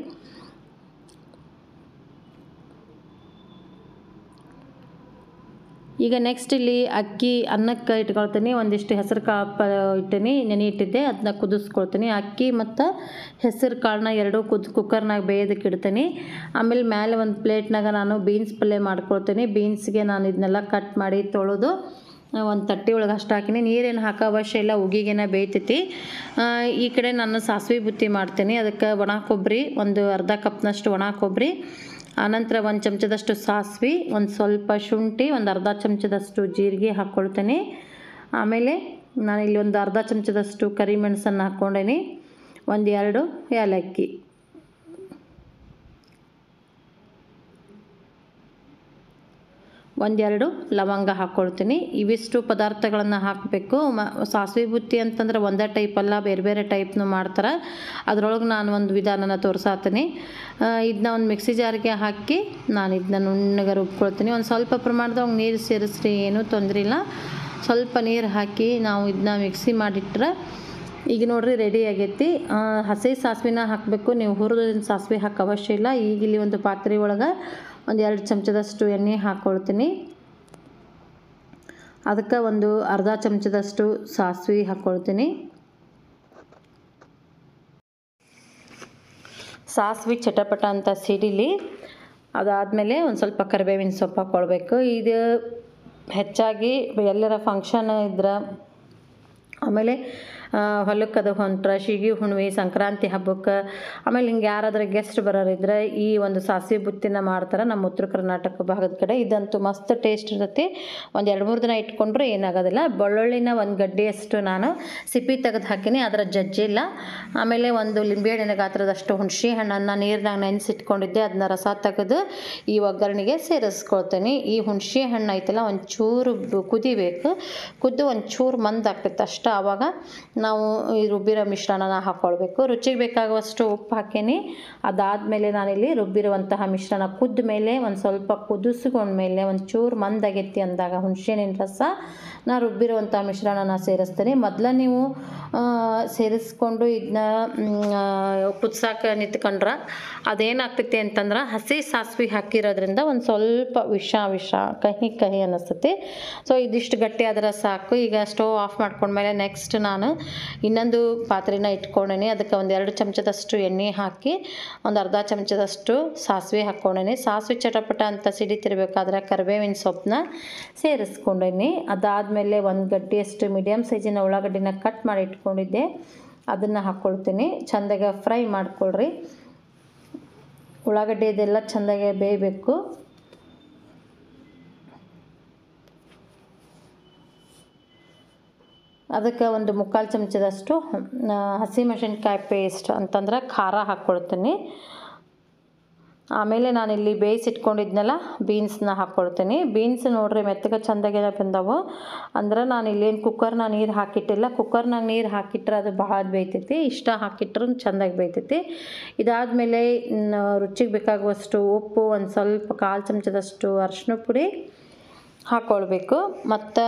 ಈಗ ನೆಕ್ಸ್ಟ್ ಇಲ್ಲಿ ಅಕ್ಕಿ ಅನ್ನಕ್ಕೆ ಇಟ್ಕೊಳ್ತೀನಿ ಒಂದಿಷ್ಟು ಹೆಸರು ಕಾಳು ಪ ಇಟ್ಟೀನಿ ನೆನೆ ಇಟ್ಟಿದ್ದೆ ಅದನ್ನ ಕುದಿಸ್ಕೊಳ್ತೀನಿ ಅಕ್ಕಿ ಮತ್ತು ಹೆಸರು ಕಾಳನ್ನ ಎರಡೂ ಕುದ್ ಕುಕ್ಕರ್ನಾಗ ಬೇಯೋದಕ್ಕೆ ಇಡ್ತೀನಿ ಆಮೇಲೆ ಮೇಲೆ ಒಂದು ಪ್ಲೇಟ್ನಾಗ ನಾನು ಬೀನ್ಸ್ ಪಲ್ಯ ಮಾಡ್ಕೊಳ್ತೀನಿ ಬೀನ್ಸ್ಗೆ ನಾನು ಇದನ್ನೆಲ್ಲ ಕಟ್ ಮಾಡಿ ತೊಳೆದು ಒಂದು ತಟ್ಟೆ ಒಳಗೆ ಅಷ್ಟು ಹಾಕಿನಿ ನೀರೇನು ಹಾಕೋ ಅವಶ್ಯ ಇಲ್ಲ ಉಗಿಗೆನ ಬೇಯ್ತೈತಿ ಈ ಕಡೆ ನಾನು ಸಾಸಿವೆ ಬುತ್ತಿ ಮಾಡ್ತೀನಿ ಅದಕ್ಕೆ ಒಣ ಕೊಬ್ಬರಿ ಒಂದು ಅರ್ಧ ಕಪ್ನಷ್ಟು ಒಣ ಕೊಬ್ಬರಿ ಆನಂತರ ಒಂದು ಚಮಚದಷ್ಟು ಸಾಸಿವೆ ಒಂದು ಸ್ವಲ್ಪ ಶುಂಠಿ ಒಂದು ಅರ್ಧ ಚಮಚದಷ್ಟು ಜೀರಿಗೆ ಹಾಕ್ಕೊಳ್ತೀನಿ ಆಮೇಲೆ ನಾನಿಲ್ಲಿ ಒಂದು ಅರ್ಧ ಚಮಚದಷ್ಟು ಕರಿಮೆಣಸನ್ನು ಹಾಕ್ಕೊಂಡೇನಿ ಒಂದು ಎರಡು ಏಲಕ್ಕಿ ಒಂದೆರಡು ಲವಂಗ ಹಾಕ್ಕೊಳ್ತೀನಿ ಇವಿಷ್ಟು ಪದಾರ್ಥಗಳನ್ನು ಹಾಕಬೇಕು ಮ ಸಾಸಿವೆ ಬುತ್ತಿ ಅಂತಂದ್ರೆ ಒಂದೇ ಟೈಪ್ ಅಲ್ಲ ಬೇರೆ ಬೇರೆ ಟೈಪ್ನು ಮಾಡ್ತಾರೆ ಅದರೊಳಗೆ ನಾನು ಒಂದು ವಿಧಾನನ ತೋರ್ಸಾತೀನಿ ಇದನ್ನ ಒಂದು ಮಿಕ್ಸಿ ಜಾರಿಗೆ ಹಾಕಿ ನಾನು ಇದನ್ನ ನುಣ್ಣಗೆ ರುಬ್ಕೊಳ್ತೀನಿ ಒಂದು ಸ್ವಲ್ಪ ಪ್ರಮಾಣದಾಗ ನೀರು ಸೇರಿಸ್ರಿ ಏನೂ ತೊಂದರೆ ಇಲ್ಲ ಸ್ವಲ್ಪ ನೀರು ಹಾಕಿ ನಾವು ಇದನ್ನ ಮಿಕ್ಸಿ ಮಾಡಿಟ್ರೆ ಈಗ ನೋಡ್ರಿ ರೆಡಿ ಆಗೈತಿ ಹಸಿ ಸಾಸಿವೆನ ಹಾಕಬೇಕು ನೀವು ಹುರಿದ ಸಾಸಿವೆ ಹಾಕೋ ಅವಶ್ಯ ಇಲ್ಲ ಈಗ ಇಲ್ಲಿ ಒಂದು ಪಾತ್ರೆ ಒಳಗೆ ಒಂದು ಎರಡು ಚಮಚದಷ್ಟು ಎಣ್ಣೆ ಹಾಕ್ಕೊಳ್ತೀನಿ ಅದಕ್ಕೆ ಒಂದು ಅರ್ಧ ಚಮಚದಷ್ಟು ಸಾಸಿವೆ ಹಾಕ್ಕೊಳ್ತೀನಿ ಸಾಸಿವೆ ಚಟಪಟ ಅಂತ ಸಿಡಿಲಿ ಅದಾದಮೇಲೆ ಒಂದು ಸ್ವಲ್ಪ ಕರಿಬೇವಿನ ಸೊಪ್ಪು ಹಾಕ್ಕೊಳ್ಬೇಕು ಇದು ಹೆಚ್ಚಾಗಿ ಎಲ್ಲರ ಫಂಕ್ಷನ್ ಇದ್ರೆ ಆಮೇಲೆ ಹೊಲಕ್ಕೆ ಅದು ಹೊಂಟ್ರೆ ಶಿಗಿ ಹುಣ್ಣಿಮೆ ಸಂಕ್ರಾಂತಿ ಹಬ್ಬಕ್ಕೆ ಆಮೇಲೆ ಹಿಂಗೆ ಯಾರಾದರೂ ಗೆಸ್ಟ್ ಬರೋರಿದ್ರೆ ಈ ಒಂದು ಸಾಸಿವೆ ಬುತ್ತಿನ ಮಾಡ್ತಾರೆ ನಮ್ಮ ಉತ್ತರ ಕರ್ನಾಟಕ ಭಾಗದ ಕಡೆ ಇದಂತೂ ಮಸ್ತ್ ಟೇಸ್ಟ್ ಇರುತ್ತೆ ಒಂದು ಎರಡು ಮೂರು ದಿನ ಇಟ್ಕೊಂಡ್ರೆ ಏನಾಗೋದಿಲ್ಲ ಬೆಳ್ಳುಳ್ಳಿನ ಒಂದು ಗಡ್ಡೆಯಷ್ಟು ನಾನು ಸಿಪ್ಪಿ ತೆಗೆದು ಹಾಕಿನಿ ಅದರ ಜಜ್ಜಿಲ್ಲ ಆಮೇಲೆ ಒಂದು ಲಿಂಬೆಹಣ್ಣಿನ ಗಾತ್ರದಷ್ಟು ಹುಣಸೆ ಹಣ್ಣನ್ನು ನೀರಿನಾಗ ನೆನೆಸಿಟ್ಕೊಂಡಿದ್ದೆ ಅದನ್ನ ರಸ ತೆಗೆದು ಈ ಒಗ್ಗರಣೆಗೆ ಸೇರಿಸ್ಕೊಳ್ತೀನಿ ಈ ಹುಣಸೆ ಹಣ್ಣು ಐತಲ್ಲ ಒಂಚೂರು ಕುದಿಬೇಕು ಕುದ್ದು ಒಂಚೂರು ಮಂದಾಗ್ತೈತೆ ಅಷ್ಟು ಆವಾಗ ನಾವು ಈ ರುಬ್ಬಿರೋ ಮಿಶ್ರಣನ ಹಾಕ್ಕೊಳ್ಬೇಕು ರುಚಿಗೆ ಬೇಕಾಗುವಷ್ಟು ಉಪ್ಪು ಹಾಕೀನಿ ಅದಾದಮೇಲೆ ನಾನಿಲ್ಲಿ ರುಬ್ಬಿರುವಂತಹ ಮಿಶ್ರಣ ಕುದ್ದ ಮೇಲೆ ಒಂದು ಸ್ವಲ್ಪ ಕುದಿಸ್ಕೊಂಡ್ಮೇಲೆ ಒಂದು ಚೂರು ಮಂದಾಗೈತಿ ಅಂದಾಗ ಹುಣಸೆಹಣ್ಣಿನ ರಸ ನಾ ರುಬ್ಬಿರುವಂಥ ಮಿಶ್ರಣನ ಸೇರಿಸ್ತೀನಿ ಮೊದಲ ನೀವು ಸೇರಿಸ್ಕೊಂಡು ಇದನ್ನ ಕುದ್ಸಾಕ ನಿಂತ್ಕೊಂಡ್ರೆ ಅದೇನಾಗ್ತೈತಿ ಅಂತಂದ್ರೆ ಹಸಿ ಸಾಸಿವೆ ಹಾಕಿರೋದ್ರಿಂದ ಒಂದು ಸ್ವಲ್ಪ ವಿಷ ವಿಷ ಕಹಿ ಕಹಿ ಅನ್ನಿಸ್ತೈತಿ ಸೊ ಇದಿಷ್ಟು ಗಟ್ಟಿ ಆದ್ರೆ ಸಾಕು ಈಗ ಸ್ಟವ್ ಆಫ್ ಮಾಡ್ಕೊಂಡ್ಮೇಲೆ ನೆಕ್ಸ್ಟ್ ನಾನು ಇನ್ನೊಂದು ಪಾತ್ರೆನ ಇಟ್ಕೊಂಡೇನಿ ಅದಕ್ಕೆ ಒಂದು ಎರಡು ಚಮಚದಷ್ಟು ಎಣ್ಣೆ ಹಾಕಿ ಒಂದು ಅರ್ಧ ಚಮಚದಷ್ಟು ಸಾಸಿವೆ ಹಾಕ್ಕೊಂಡೇನಿ ಸಾಸಿವೆ ಚಟಪಟ ಅಂತ ಸಿಡಿತಿರ್ಬೇಕಾದ್ರೆ ಕರಿಬೇವಿನ ಸೊಪ್ಪನ್ನ ಸೇರಿಸ್ಕೊಂಡೇನಿ ಅದಾದಮೇಲೆ ಒಂದು ಗಡ್ಡೆಯಷ್ಟು ಮೀಡಿಯಮ್ ಸೈಜಿನ ಉಳ್ಳಾಗಡ್ಡಿನ ಕಟ್ ಮಾಡಿ ಇಟ್ಕೊಂಡಿದ್ದೆ ಅದನ್ನು ಹಾಕ್ಕೊಳ್ತೀನಿ ಚೆಂದಾಗೆ ಫ್ರೈ ಮಾಡ್ಕೊಳ್ರಿ ಉಳ್ಳಾಗಡ್ಡಿ ಇದೆಲ್ಲ ಚೆಂದಾಗೆ ಬೇಯಬೇಕು ಅದಕ್ಕೆ ಒಂದು ಮುಕ್ಕಾಲು ಚಮಚದಷ್ಟು ಹಸಿಮೆಣಸಿನ್ಕಾಯಿ ಪೇಸ್ಟ್ ಅಂತಂದ್ರೆ ಖಾರ ಹಾಕ್ಕೊಳ್ತೀನಿ ಆಮೇಲೆ ನಾನಿಲ್ಲಿ ಬೇಯಿಸಿಟ್ಕೊಂಡಿದ್ನಲ್ಲ ಬೀನ್ಸ್ನ ಹಾಕ್ಕೊಳ್ತೀನಿ ಬೀನ್ಸ್ ನೋಡ್ರಿ ಮೆತ್ತಗೆ ಚೆಂದಾಗೆ ಬಂದವು ಅಂದ್ರೆ ನಾನು ಇಲ್ಲೇನು ಕುಕ್ಕರ್ನ ನೀರು ಹಾಕಿಟ್ಟಿಲ್ಲ ಕುಕ್ಕರ್ನಾಗ ನೀರು ಹಾಕಿಟ್ರೆ ಅದು ಭಾಳ ಬೇಯ್ತೈತಿ ಇಷ್ಟ ಹಾಕಿಟ್ರೂ ಚೆಂದಾಗಿ ಬೇಯ್ತೈತಿ ಇದಾದಮೇಲೆ ರುಚಿಗೆ ಬೇಕಾಗುವಷ್ಟು ಉಪ್ಪು ಒಂದು ಸ್ವಲ್ಪ ಕಾಲು ಚಮಚದಷ್ಟು ಅರಿಶಿನ ಪುಡಿ ಹಾಕ್ಕೊಳ್ಬೇಕು ಮತ್ತು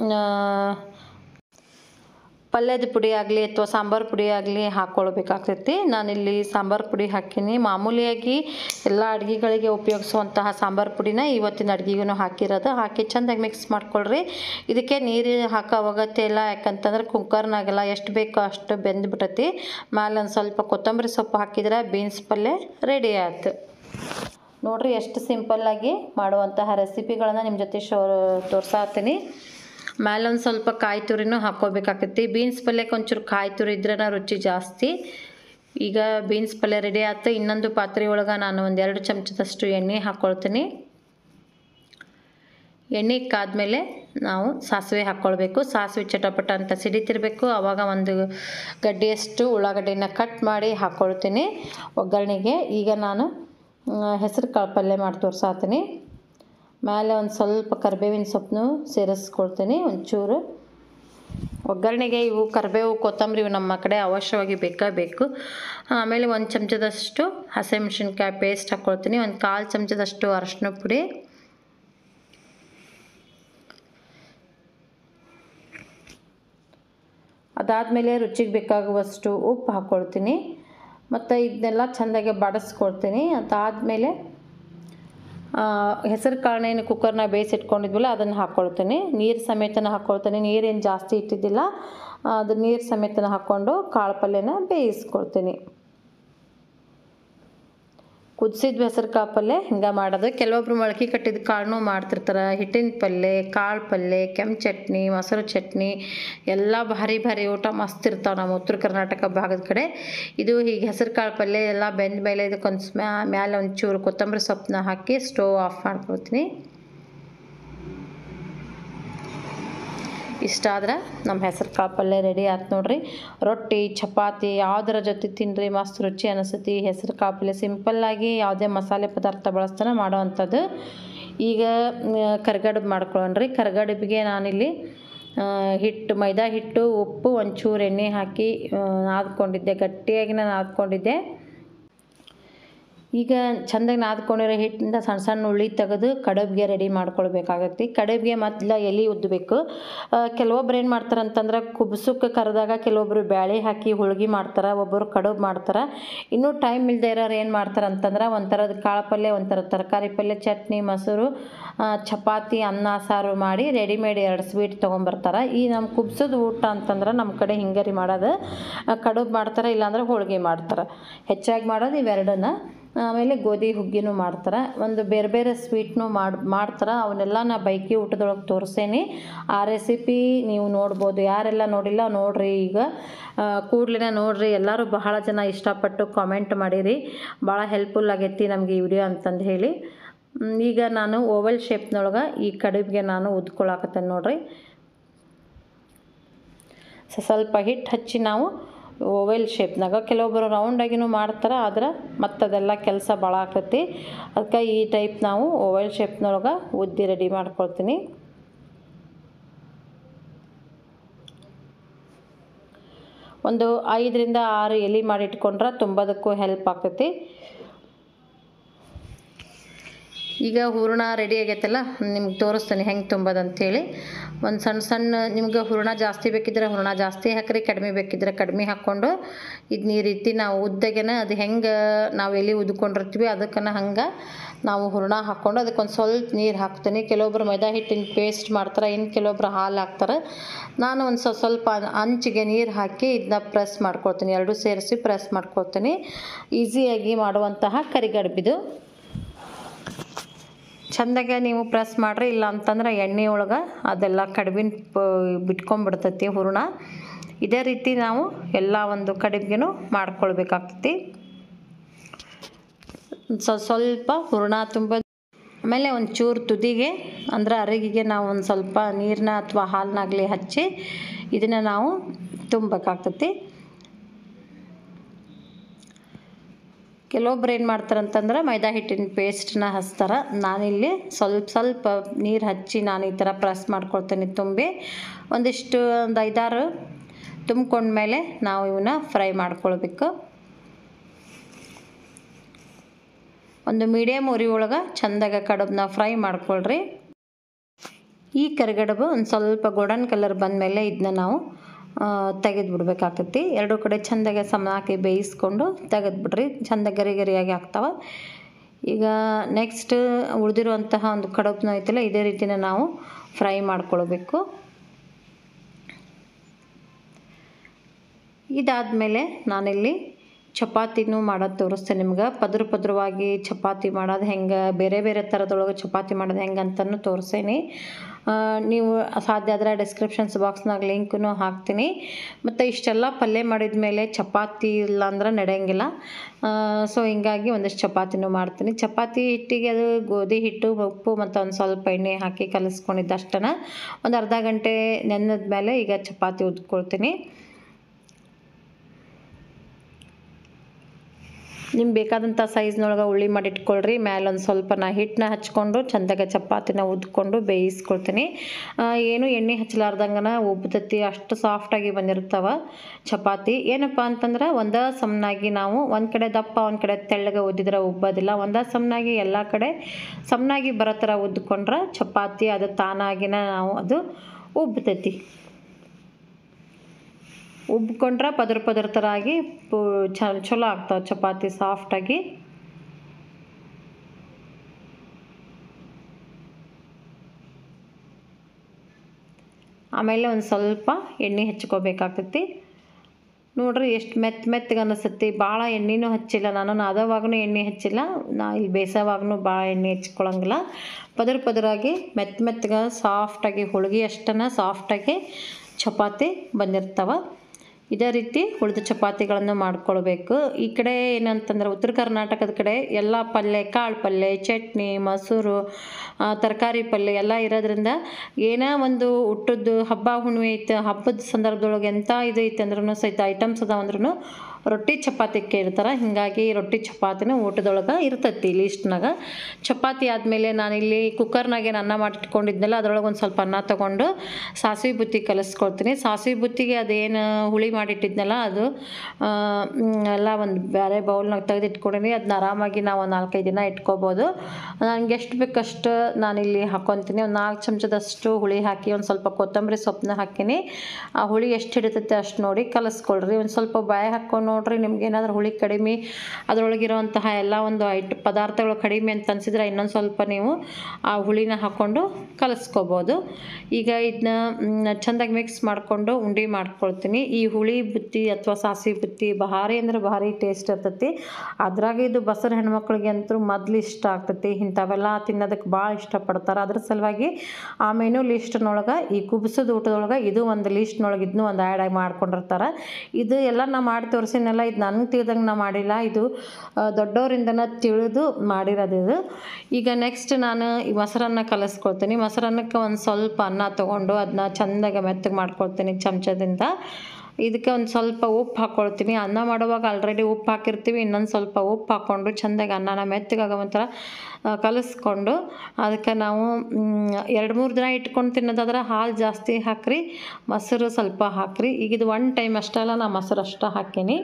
ಪಲ್ಯದ ಪುಡಿ ಆಗಲಿ ಅಥವಾ ಸಾಂಬಾರು ಪುಡಿ ಆಗಲಿ ಹಾಕ್ಕೊಳ್ಬೇಕಾಗ್ತೈತಿ ನಾನಿಲ್ಲಿ ಸಾಂಬಾರು ಪುಡಿ ಹಾಕೀನಿ ಮಾಮೂಲಿಯಾಗಿ ಎಲ್ಲ ಅಡುಗೆಗಳಿಗೆ ಉಪಯೋಗಿಸುವಂತಹ ಸಾಂಬಾರು ಪುಡಿನ ಇವತ್ತಿನ ಅಡುಗೆಗೂ ಹಾಕಿರೋದು ಹಾಕಿ ಚೆಂದಾಗಿ ಮಿಕ್ಸ್ ಮಾಡ್ಕೊಳ್ರಿ ಇದಕ್ಕೆ ನೀರು ಹಾಕೋ ಅಗತ್ಯ ಇಲ್ಲ ಯಾಕಂತಂದ್ರೆ ಕುಕ್ಕರ್ನಾಗೆಲ್ಲ ಎಷ್ಟು ಬೇಕೋ ಅಷ್ಟು ಬೆಂದ್ಬಿಟ್ಟೈತಿ ಮೇಲೆ ಒಂದು ಸ್ವಲ್ಪ ಕೊತ್ತಂಬರಿ ಸೊಪ್ಪು ಹಾಕಿದ್ರೆ ಬೀನ್ಸ್ ಪಲ್ಯ ರೆಡಿ ಆಯ್ತು ನೋಡ್ರಿ ಎಷ್ಟು ಸಿಂಪಲ್ಲಾಗಿ ಮಾಡುವಂತಹ ರೆಸಿಪಿಗಳನ್ನು ನಿಮ್ಮ ಜೊತೆ ಶೋ ತೋರ್ಸಾತೀನಿ ಮೇಲೆ ಒಂದು ಸ್ವಲ್ಪ ಕಾಯಿ ತುರಿನೂ ಹಾಕ್ಕೋಬೇಕಾಕೈತಿ ಬೀನ್ಸ್ ಪಲ್ಯಕ್ಕೆ ಒಂಚೂರು ಕಾಯಿ ತುರಿ ಇದ್ರನ ರುಚಿ ಜಾಸ್ತಿ ಈಗ ಬೀನ್ಸ್ ಪಲ್ಯ ರೆಡಿ ಆಯ್ತು ಇನ್ನೊಂದು ಪಾತ್ರೆ ಒಳಗೆ ನಾನು ಒಂದು ಎರಡು ಚಮಚದಷ್ಟು ಎಣ್ಣೆ ಹಾಕ್ಕೊಳ್ತೀನಿ ಎಣ್ಣೆ ಕಾದ್ಮೇಲೆ ನಾವು ಸಾಸಿವೆ ಹಾಕ್ಕೊಳ್ಬೇಕು ಸಾಸಿವೆ ಚಟಪಟ ಅಂತ ಸಿಡಿತಿರಬೇಕು ಆವಾಗ ಒಂದು ಗಡ್ಡೆಯಷ್ಟು ಉಳ್ಳಾಗಡ್ಡಿನ ಕಟ್ ಮಾಡಿ ಹಾಕ್ಕೊಳ್ತೀನಿ ಒಗ್ಗರಣೆಗೆ ಈಗ ನಾನು ಹೆಸರು ಕಾಳು ಪಲ್ಯ ಮಾಡಿ ತೋರ್ಸಾತೀನಿ ಮೇಲೆ ಒಂದು ಸ್ವಲ್ಪ ಕರಿಬೇವಿನ ಸೊಪ್ಪನ್ನು ಸೇರಿಸ್ಕೊಳ್ತೀನಿ ಒಂಚೂರು ಒಗ್ಗರಣೆಗೆ ಇವು ಕರಿಬೇವು ಕೊತ್ತಂಬರಿ ಇವು ನಮ್ಮ ಕಡೆ ಅವಶ್ಯವಾಗಿ ಬೇಕಾ ಬೇಕು ಆಮೇಲೆ ಒಂದು ಚಮಚದಷ್ಟು ಹಸಿಮೆಣ್ಸಿನ್ಕಾಯಿ ಪೇಸ್ಟ್ ಹಾಕ್ಕೊಳ್ತೀನಿ ಒಂದು ಕಾಲು ಚಮಚದಷ್ಟು ಅರಶಿನ ಪುಡಿ ಅದಾದಮೇಲೆ ರುಚಿಗೆ ಬೇಕಾಗುವಷ್ಟು ಉಪ್ಪು ಹಾಕ್ಕೊಳ್ತೀನಿ ಮತ್ತು ಇದನ್ನೆಲ್ಲ ಚೆಂದಾಗಿ ಬಾಡಿಸ್ಕೊಳ್ತೀನಿ ಅದಾದಮೇಲೆ ಹೆಸರು ಕಾಳನ್ನ ಕುಕ್ಕರ್ನ ಬೇಯಿಸಿಟ್ಕೊಂಡಿದ್ವಲ್ಲ ಅದನ್ನು ಹಾಕ್ಕೊಳ್ತೀನಿ ನೀರು ಸಮೇತನ ಹಾಕ್ಕೊಳ್ತೀನಿ ನೀರೇನು ಜಾಸ್ತಿ ಇಟ್ಟಿದ್ದಿಲ್ಲ ಅದು ನೀರು ಸಮೇತನ ಹಾಕ್ಕೊಂಡು ಕಾಳು ಪಲ್ಯನ ಬೇಯಿಸ್ಕೊಳ್ತೀನಿ ಕುದಿಸಿದ ಹೆಸರು ಕಾಳು ಪಲ್ಯ ಹಿಂಗೆ ಮಾಡೋದು ಕೆಲವೊಬ್ರು ಮೊಳಕೆ ಕಟ್ಟಿದ ಕಾಳನ್ನೂ ಮಾಡ್ತಿರ್ತಾರೆ ಹಿಟ್ಟಿನ ಪಲ್ಯ ಕಾಳು ಪಲ್ಯ ಕೆಂಪು ಚಟ್ನಿ ಮೊಸರು ಚಟ್ನಿ ಎಲ್ಲ ಭಾರಿ ಭಾರಿ ಊಟ ಮಸ್ತ್ ಇರ್ತಾವೆ ನಮ್ಮ ಉತ್ತರ ಕರ್ನಾಟಕ ಭಾಗದ ಕಡೆ ಇದು ಹೀಗೆ ಹೆಸರು ಕಾಳು ಪಲ್ಯ ಎಲ್ಲ ಬೆಂದ ಮೇಲೆ ಇದಕ್ಕೊಂದು ಮ್ಯಾ ಮ್ಯಾಲೆ ಒಂಚೂರು ಕೊತ್ತಂಬರಿ ಸೊಪ್ಪನ್ನ ಹಾಕಿ ಸ್ಟೋವ್ ಆಫ್ ಮಾಡ್ಕೊಳ್ತೀನಿ ಇಷ್ಟ ಆದ್ರೆ ನಮ್ಮ ಹೆಸರು ಕಾಳು ಪಲ್ಯ ರೆಡಿ ಆಯ್ತು ನೋಡ್ರಿ ರೊಟ್ಟಿ ಚಪಾತಿ ಯಾವುದರ ಜೊತೆ ತಿನ್ನಿರಿ ಮಸ್ತ್ ರುಚಿ ಅನಿಸ್ತೈತಿ ಹೆಸರು ಕಾಳು ಪಲ್ಯ ಸಿಂಪಲ್ಲಾಗಿ ಯಾವುದೇ ಮಸಾಲೆ ಪದಾರ್ಥ ಬಳಸ್ತಾನೆ ಮಾಡೋವಂಥದ್ದು ಈಗ ಕರ್ಗಡುಬು ಮಾಡ್ಕೊಳ್ಳೋಣ್ರಿ ಕರ್ಗಡುಬಿಗೆ ನಾನಿಲ್ಲಿ ಹಿಟ್ಟು ಮೈದಾ ಹಿಟ್ಟು ಉಪ್ಪು ಒಂಚೂರು ಎಣ್ಣೆ ಹಾಕಿ ನಾದ್ಕೊಂಡಿದ್ದೆ ಗಟ್ಟಿಯಾಗಿ ನಾನು ನಾದ್ಕೊಂಡಿದ್ದೆ ಈಗ ಚೆಂದಾಗಿ ನಾದ್ಕೊಂಡಿರೋ ಹಿಟ್ಟಿಂದ ಸಣ್ಣ ಸಣ್ಣ ಉಳ್ಳಿ ತೆಗೆದು ಕಡುಬಿಗೆ ರೆಡಿ ಮಾಡ್ಕೊಳ್ಬೇಕಾಗತ್ತೆ ಕಡುಬಿಗೆ ಮೊದಲ ಎಲೆ ಉದ್ದಬೇಕು ಕೆಲವೊಬ್ರು ಏನು ಮಾಡ್ತಾರೆ ಅಂತಂದ್ರೆ ಕುಬ್ಸಕ್ಕೆ ಕರೆದಾಗ ಕೆಲವೊಬ್ರು ಬ್ಯಾಳೆ ಹಾಕಿ ಹೋಳ್ಗೆ ಮಾಡ್ತಾರೆ ಒಬ್ಬರು ಕಡುಬು ಮಾಡ್ತಾರೆ ಇನ್ನೂ ಟೈಮ್ ಇಲ್ಲದೆ ಇರೋರು ಏನು ಮಾಡ್ತಾರೆ ಅಂತಂದ್ರೆ ಒಂಥರದ ಕಾಳು ಪಲ್ಯ ಒಂಥರ ತರಕಾರಿ ಪಲ್ಯ ಚಟ್ನಿ ಮೊಸರು ಚಪಾತಿ ಅನ್ನ ಸಾರು ಮಾಡಿ ರೆಡಿಮೇಡ್ ಎರಡು ಸ್ವೀಟ್ ತೊಗೊಂಬರ್ತಾರೆ ಈ ನಮ್ಮ ಕುಬ್ಸೋದು ಊಟ ಅಂತಂದ್ರೆ ನಮ್ಮ ಕಡೆ ಹಿಂಗರಿ ಮಾಡೋದು ಕಡುಬು ಮಾಡ್ತಾರೆ ಇಲ್ಲಾಂದ್ರೆ ಹೋಳ್ಗೆ ಮಾಡ್ತಾರೆ ಹೆಚ್ಚಾಗಿ ಮಾಡೋದು ಇವೆರಡನ್ನ ಆಮೇಲೆ ಗೋಧಿ ಹುಗ್ಗಿನೂ ಮಾಡ್ತಾರೆ ಒಂದು ಬೇರೆ ಬೇರೆ ಸ್ವೀಟ್ನೂ ಮಾಡಿ ಮಾಡ್ತಾರೆ ಅವನ್ನೆಲ್ಲ ನಾ ಬೈಕಿ ಊಟದೊಳಗೆ ತೋರಿಸೇನಿ ಆ ರೆಸಿಪಿ ನೀವು ನೋಡ್ಬೋದು ಯಾರೆಲ್ಲ ನೋಡಿಲ್ಲ ನೋಡ್ರಿ ಈಗ ಕೂಡಲೇ ನೋಡ್ರಿ ಎಲ್ಲರೂ ಬಹಳ ಜನ ಇಷ್ಟಪಟ್ಟು ಕಾಮೆಂಟ್ ಮಾಡಿರಿ ಭಾಳ ಹೆಲ್ಪ್ಫುಲ್ ಆಗೈತಿ ನಮಗೆ ಈ ವಿಡಿಯೋ ಅಂತಂದು ಹೇಳಿ ಈಗ ನಾನು ಓವಲ್ ಶೇಪ್ನೊಳಗೆ ಈ ಕಡುಬಿಗೆ ನಾನು ಉದ್ಕೊಳಕತ್ತೇನೆ ನೋಡ್ರಿ ಸ್ವಲ್ಪ ಹಿಟ್ಟು ಹಚ್ಚಿ ನಾವು ಓವೆಲ್ ಶೇಪ್ನಾಗ ಕೆಲವೊಬ್ಬರು ರೌಂಡಾಗಿನೂ ಮಾಡ್ತಾರೆ ಆದ್ರೆ ಮತ್ತದೆಲ್ಲ ಕೆಲಸ ಭಾಳ ಆಕೈತಿ ಅದಕ್ಕೆ ಈ ಟೈಪ್ ನಾವು ಓವೆಲ್ ಶೇಪ್ನೊಳಗೆ ಉದ್ದಿ ರೆಡಿ ಮಾಡ್ಕೊಳ್ತೀನಿ ಒಂದು ಐದರಿಂದ ಆರು ಎಲೆ ಮಾಡಿಟ್ಕೊಂಡ್ರೆ ತುಂಬೋದಕ್ಕೂ ಹೆಲ್ಪ್ ಆಗ್ತೈತಿ ಈಗ ಹೂರಣ ರೆಡಿ ಆಗೈತಲ್ಲ ನಿಮ್ಗೆ ತೋರಿಸ್ತೀನಿ ಹೆಂಗೆ ತುಂಬೋದು ಅಂಥೇಳಿ ಒಂದು ಸಣ್ಣ ಸಣ್ಣ ನಿಮ್ಗೆ ಹೂರಣ ಜಾಸ್ತಿ ಬೇಕಿದ್ರೆ ಹೂರಣ ಜಾಸ್ತಿ ಹಾಕ್ರಿ ಕಡಿಮೆ ಬೇಕಿದ್ರೆ ಕಡಿಮೆ ಹಾಕ್ಕೊಂಡು ಇದನ್ನ ಈ ರೀತಿ ನಾವು ಉದ್ದಗೆನ ಅದು ಹೆಂಗೆ ನಾವು ಎಲೆ ಉದ್ಕೊಂಡಿರ್ತೀವಿ ಅದಕ್ಕನ ಹಂಗೆ ನಾವು ಹೂರಣ ಹಾಕ್ಕೊಂಡು ಅದಕ್ಕೊಂದು ಸ್ವಲ್ಪ ನೀರು ಹಾಕ್ತೀನಿ ಕೆಲವೊಬ್ರು ಮೈದಾ ಹಿಟ್ಟಿನ ಪೇಸ್ಟ್ ಮಾಡ್ತಾರೆ ಇನ್ನು ಕೆಲವೊಬ್ರು ಹಾಲು ಹಾಕ್ತಾರೆ ನಾನು ಒಂದು ಸ್ವಲ್ಪ ಸ್ವಲ್ಪ ಅಂಚಿಗೆ ನೀರು ಹಾಕಿ ಇದನ್ನ ಪ್ರೆಸ್ ಮಾಡ್ಕೊಳ್ತೀನಿ ಎರಡೂ ಸೇರಿಸಿ ಪ್ರೆಸ್ ಮಾಡ್ಕೊಳ್ತೀನಿ ಈಸಿಯಾಗಿ ಮಾಡುವಂತಹ ಕರಿಗಡುಬಿದು ಚೆಂದಾಗೆ ನೀವು ಪ್ರೆಸ್ ಮಾಡಿರಿ ಇಲ್ಲ ಅಂತಂದ್ರೆ ಎಣ್ಣೆ ಒಳಗೆ ಅದೆಲ್ಲ ಕಡುಬಿನ ಪ ಬಿಟ್ಕೊಂಡ್ಬಿಡ್ತೈತಿ ಹೂರಣ ಇದೇ ರೀತಿ ನಾವು ಎಲ್ಲ ಒಂದು ಕಡುಬಿಗೆನೂ ಮಾಡ್ಕೊಳ್ಬೇಕಾಗ್ತೈತಿ ಸ್ವ ಸ್ವಲ್ಪ ಹೂರಣ ತುಂಬ ಆಮೇಲೆ ಒಂದು ಚೂರು ತುದಿಗೆ ಅಂದ್ರೆ ಅರಗಿಗೆ ನಾವು ಒಂದು ಸ್ವಲ್ಪ ನೀರನ್ನ ಅಥವಾ ಹಾಲನ್ನಾಗಲಿ ಹಚ್ಚಿ ಇದನ್ನು ನಾವು ತುಂಬಬೇಕಾಗ್ತೈತಿ ಕೆಲವೊಬ್ರು ಏನು ಮಾಡ್ತಾರೆ ಅಂತಂದ್ರೆ ಮೈದಾ ಹಿಟ್ಟಿನ ಪೇಸ್ಟನ್ನ ಹಚ್ತಾರೆ ನಾನಿಲ್ಲಿ ಸ್ವಲ್ಪ ಸ್ವಲ್ಪ ನೀರು ಹಚ್ಚಿ ನಾನು ಈ ಥರ ಪ್ರೆಸ್ ಮಾಡ್ಕೊಳ್ತೀನಿ ತುಂಬಿ ಒಂದಿಷ್ಟು ಒಂದು ಐದಾರು ತುಂಬ್ಕೊಂಡ್ಮೇಲೆ ನಾವು ಇವನ್ನ ಫ್ರೈ ಮಾಡ್ಕೊಳ್ಬೇಕು ಒಂದು ಮೀಡಿಯಮ್ ಉರಿ ಒಳಗೆ ಚೆಂದಾಗ ಕಡುಬನ್ನ ಫ್ರೈ ಮಾಡ್ಕೊಳ್ರಿ ಈ ಕರಿಗಡುಬು ಒಂದು ಸ್ವಲ್ಪ ಗೋಲ್ಡನ್ ಕಲರ್ ಬಂದಮೇಲೆ ಇದನ್ನ ನಾವು ತೆಗೆದು ಬಿಡ್ಬೇಕಾಗ್ತೈತಿ ಎರಡು ಕಡೆ ಚೆಂದಾಗೆ ಸಮ ಹಾಕಿ ಬೇಯಿಸ್ಕೊಂಡು ತೆಗೆದು ಬಿಡ್ರಿ ಚೆಂದ ಗರಿ ಗರಿಯಾಗಿ ಆಗ್ತಾವೆ ಈಗ ನೆಕ್ಸ್ಟ್ ಉಳಿದಿರುವಂತಹ ಒಂದು ಕಡುಬನ್ನ ಐತಲ್ಲ ಇದೇ ರೀತಿನ ನಾವು ಫ್ರೈ ಮಾಡ್ಕೊಳ್ಬೇಕು ಇದಾದಮೇಲೆ ನಾನಿಲ್ಲಿ ಚಪಾತಿನೂ ಮಾಡೋದು ತೋರಿಸ್ತೇನೆ ನಿಮ್ಗೆ ಪದ್ರ ಪದ್ರವಾಗಿ ಚಪಾತಿ ಮಾಡೋದು ಹೆಂಗೆ ಬೇರೆ ಬೇರೆ ಥರದೊಳಗೆ ಚಪಾತಿ ಮಾಡೋದು ಹೆಂಗೆ ಅಂತಲೂ ತೋರಿಸೇನಿ ನೀವು ಸಾಧ್ಯ ಆದರೆ ಡಿಸ್ಕ್ರಿಪ್ಷನ್ಸ್ ಬಾಕ್ಸ್ನಾಗ ಲಿಂಕನ್ನು ಹಾಕ್ತೀನಿ ಮತ್ತು ಇಷ್ಟೆಲ್ಲ ಪಲ್ಯ ಮಾಡಿದ ಮೇಲೆ ಚಪಾತಿ ಇಲ್ಲ ಅಂದ್ರೆ ನಡೆಯಂಗಿಲ್ಲ ಸೊ ಹಿಂಗಾಗಿ ಒಂದಿಷ್ಟು ಚಪಾತಿನೂ ಮಾಡ್ತೀನಿ ಚಪಾತಿ ಹಿಟ್ಟಿಗೆ ಅದು ಗೋಧಿ ಹಿಟ್ಟು ಉಪ್ಪು ಮತ್ತು ಒಂದು ಸ್ವಲ್ಪ ಎಣ್ಣೆ ಹಾಕಿ ಕಲಿಸ್ಕೊಂಡಿದ್ದು ಅಷ್ಟನ ಒಂದು ಅರ್ಧ ಗಂಟೆ ನೆನೆದ ಮೇಲೆ ಈಗ ಚಪಾತಿ ಉದ್ಕೊಳ್ತೀನಿ ನಿಮ್ಗೆ ಬೇಕಾದಂಥ ಸೈಜ್ನೊಳಗೆ ಉಳ್ಳಿ ಮಾಡಿ ಇಟ್ಕೊಳ್ರಿ ಮೇಲೆ ಒಂದು ಸ್ವಲ್ಪ ನಾ ಹಿಟ್ಟನ್ನ ಹಚ್ಕೊಂಡು ಚಂದಾಗ ಚಪಾತಿನ ಉದ್ಕೊಂಡು ಬೇಯಿಸ್ಕೊಳ್ತೀನಿ ಆ, ಏನು ಎಣ್ಣೆ ಹಚ್ಚಲಾರ್ದಂಗನ ಉಬ್ತತಿ ಅಷ್ಟು ಸಾಫ್ಟಾಗಿ ಬಂದಿರ್ತಾವ ಚಪಾತಿ ಏನಪ್ಪ ಅಂತಂದ್ರೆ ಒಂದೇ ಸಮನಾಗಿ ನಾವು ಒಂದು ಕಡೆ ದಪ್ಪ ಒಂದು ಕಡೆ ತೆಳ್ಳಗೆ ಉದ್ದಿದ್ರೆ ಉಬ್ಬೋದಿಲ್ಲ ಒಂದೇ ಸಮನಾಗಿ ಎಲ್ಲ ಕಡೆ ಸಮನಾಗಿ ಬರೋ ಥರ ಉದ್ಕೊಂಡ್ರೆ ಚಪಾತಿ ಅದು ತಾನಾಗಿನ ನಾವು ಅದು ಉಬ್ತೈತಿ ಉಬ್ಕೊಂಡ್ರೆ ಪದ್ರ ಪದ್ರ ಥರ ಆಗಿ ಪು ಚ ಚಲೋ ಆಗ್ತಾವೆ ಚಪಾತಿ ಸಾಫ್ಟಾಗಿ ಆಮೇಲೆ ಒಂದು ಸ್ವಲ್ಪ ಎಣ್ಣೆ ಹಚ್ಕೋಬೇಕಾಗ್ತೈತಿ ನೋಡ್ರಿ ಎಷ್ಟು ಮೆತ್ತ ಮೆತ್ತಗೆ ಅನಿಸ್ತೈತಿ ಭಾಳ ಎಣ್ಣೆನೂ ಹಚ್ಚಿಲ್ಲ ನಾನು ನಾದವಾಗೂ ಎಣ್ಣೆ ಹಚ್ಚಿಲ್ಲ ನಾ ಇಲ್ಲಿ ಬೇಯಿಸೋವಾಗೂ ಭಾಳ ಎಣ್ಣೆ ಹಚ್ಕೊಳಂಗಿಲ್ಲ ಪದ್ರ ಪದರಾಗಿ ಮೆತ್ತ ಮೆತ್ತಗೆ ಸಾಫ್ಟಾಗಿ ಹೋಳ್ಗೆ ಅಷ್ಟನ ಸಾಫ್ಟಾಗಿ ಚಪಾತಿ ಬಂದಿರ್ತಾವೆ ಇದೇ ರೀತಿ ಉಳಿದ ಚಪಾತಿಗಳನ್ನು ಮಾಡ್ಕೊಳ್ಬೇಕು ಈ ಕಡೆ ಏನಂತಂದ್ರೆ ಉತ್ತರ ಕರ್ನಾಟಕದ ಕಡೆ ಎಲ್ಲ ಪಲ್ಯ ಕಾಳು ಪಲ್ಯ ಚಟ್ನಿ ಮೊಸರು ಆ, ತರಕಾರಿ ಪಲ್ಯ ಎಲ್ಲ ಇರೋದ್ರಿಂದ ಏನೇ ಒಂದು ಊಟದ್ದು ಹಬ್ಬ ಹುಣ್ಣಿಮೆ ಐತೆ ಹಬ್ಬದ ಸಂದರ್ಭದೊಳಗೆ ಎಂಥ ಇದು ಐತೆ ಅಂದ್ರೂ ಸಹಿತ ಐಟಮ್ಸ್ ಅದಾವ ಅಂದ್ರೂ ರೊಟ್ಟಿ ಚಪಾತಿ ಕೇಳ್ತಾರೆ ಹೀಗಾಗಿ ರೊಟ್ಟಿ ಚಪಾತಿನ ಊಟದೊಳಗೆ ಇರ್ತೈತಿ ಲೀಸ್ಟ್ನಾಗ ಚಪಾತಿ ಆದಮೇಲೆ ನಾನಿಲ್ಲಿ ಕುಕ್ಕರ್ನಾಗೆ ಅನ್ನ ಮಾಡಿಟ್ಕೊಂಡಿದ್ನಲ್ಲ ಅದ್ರೊಳಗೆ ಒಂದು ಸ್ವಲ್ಪ ಅನ್ನ ತೊಗೊಂಡು ಸಾಸಿವೆ ಬುತ್ತಿ ಕಲಿಸ್ಕೊಳ್ತೀನಿ ಸಾಸಿವೆ ಬುತ್ತಿಗೆ ಅದೇನು ಹುಳಿ ಮಾಡಿಟ್ಟಿದ್ನಲ್ಲ ಅದು ಆ, ಮ್, ಎಲ್ಲ ಒಂದು ಬೇರೆ ಬೌಲ್ನಾಗ ತೆಗೆದಿಟ್ಕೊಂಡಿನಿ ಅದನ್ನ ಆರಾಮಾಗಿ ನಾವು ಒಂದು ನಾಲ್ಕೈದು ದಿನ ಇಟ್ಕೋಬೋದು ನನಗೆ ಎಷ್ಟು ಬೇಕಷ್ಟು ನಾನಿಲ್ಲಿ ಹಾಕ್ಕೊತೀನಿ ಒಂದು ನಾಲ್ಕು ಚಮಚದಷ್ಟು ಹುಳಿ ಹಾಕಿ ಒಂದು ಸ್ವಲ್ಪ ಕೊತ್ತಂಬರಿ ಸೊಪ್ಪನ್ನ ಹಾಕಿನಿ ಆ ಹುಳಿ ಎಷ್ಟು ಹಿಡಿತೈತೆ ಅಷ್ಟು ನೋಡಿ ಕಲಿಸ್ಕೊಳ್ರಿ ಒಂದು ಸ್ವಲ್ಪ ಬಾಯಿ ಹಾಕ್ಕೊಂಡು ನೋಡ್ರಿ ನಿಮ್ಗೆ ಏನಾದರೂ ಹುಳಿ ಕಡಿಮೆ ಅದರೊಳಗಿರುವಂತಹ ಎಲ್ಲ ಒಂದು ಐಟ್ ಪದಾರ್ಥಗಳು ಕಡಿಮೆ ಅಂತ ಅನಿಸಿದ್ರೆ ಇನ್ನೊಂದು ಸ್ವಲ್ಪ ನೀವು ಆ ಹುಳಿನ ಹಾಕ್ಕೊಂಡು ಕಲಿಸ್ಕೋಬೋದು ಈಗ ಇದನ್ನ ಚೆಂದಾಗಿ ಮಿಕ್ಸ್ ಮಾಡಿಕೊಂಡು ಉಂಡೆ ಮಾಡ್ಕೊಳ್ತೀನಿ ಈ ಹುಳಿ ಬುತ್ತಿ ಅಥವಾ ಸಾಸಿವೆ ಬುತ್ತಿ ಭಾರಿ ಅಂದ್ರೆ ಭಾರಿ ಟೇಸ್ಟ್ ಇರ್ತೈತಿ ಅದ್ರಾಗ ಇದು ಬಸರ ಹೆಣ್ಮಕ್ಳಿಗೆ ಅಂತೂ ಮೊದ್ಲು ಇಷ್ಟ ಆಗ್ತೈತಿ ಇಂಥವೆಲ್ಲ ತಿನ್ನೋದಕ್ಕೆ ಭಾಳ ಇಷ್ಟಪಡ್ತಾರೆ ಅದ್ರ ಸಲುವಾಗಿ ಆ ಮೆನು ಲಿಸ್ಟ್ನೊಳಗೆ ಈ ಕುಬ್ಸದ ಊಟದೊಳಗೆ ಇದು ಒಂದು ಲಿಸ್ಟ್ನೊಳಗೆ ಇದನ್ನೂ ಒಂದು ಆ್ಯಡ್ ಆಗಿ ಮಾಡ್ಕೊಂಡಿರ್ತಾರೆ ಇದು ಎಲ್ಲ ನಾ ಮಾಡಿ ತೋರಿಸಿನಲ್ಲ ಇದು ನನಗೆ ತಿಳಿದಂಗೆ ನಾ ಮಾಡಿಲ್ಲ ಇದು ಆ, ದೊಡ್ಡವರಿಂದನ ತಿಳಿದು ಮಾಡಿರೋದು ಇದು ಈಗ ನೆಕ್ಸ್ಟ್ ನಾನು ಈ ಮೊಸರನ್ನ ಕಲಿಸ್ಕೊಳ್ತೀನಿ ಮೊಸರನ್ನಕ್ಕೆ ಒಂದು ಸ್ವಲ್ಪ ಅನ್ನ ತೊಗೊಂಡು ಅದನ್ನ ಚೆಂದಾಗಿ ಮೆತ್ತಗೆ ಮಾಡ್ಕೊಳ್ತೀನಿ ಚಮಚದಿಂದ ಇದಕ್ಕೆ ಒಂದು ಸ್ವಲ್ಪ ಉಪ್ಪು ಹಾಕ್ಕೊಳ್ತೀನಿ ಅನ್ನ ಮಾಡುವಾಗ ಆಲ್ರೆಡಿ ಉಪ್ಪು ಹಾಕಿರ್ತೀವಿ ಇನ್ನೊಂದು ಸ್ವಲ್ಪ ಉಪ್ಪು ಹಾಕ್ಕೊಂಡು ಚೆಂದಾಗಿ ಅನ್ನನ ಮೆತ್ತಗಾಗೋ ಒಂಥರ ಆ, ಕಲಿಸ್ಕೊಂಡು ಅದಕ್ಕೆ ನಾವು ಎರಡು ಮೂರು ದಿನ ಇಟ್ಕೊಂಡು ತಿನ್ನೋದಾದ್ರೆ ಹಾಲು ಜಾಸ್ತಿ ಹಾಕ್ರಿ ಮೊಸರು ಸ್ವಲ್ಪ ಹಾಕ್ರಿ ಈಗ ಇದು ಒನ್ ಟೈಮ್ ಅಷ್ಟೆಲ್ಲ ನಾ ಮೊಸರು ಅಷ್ಟ ಹಾಕೀನಿ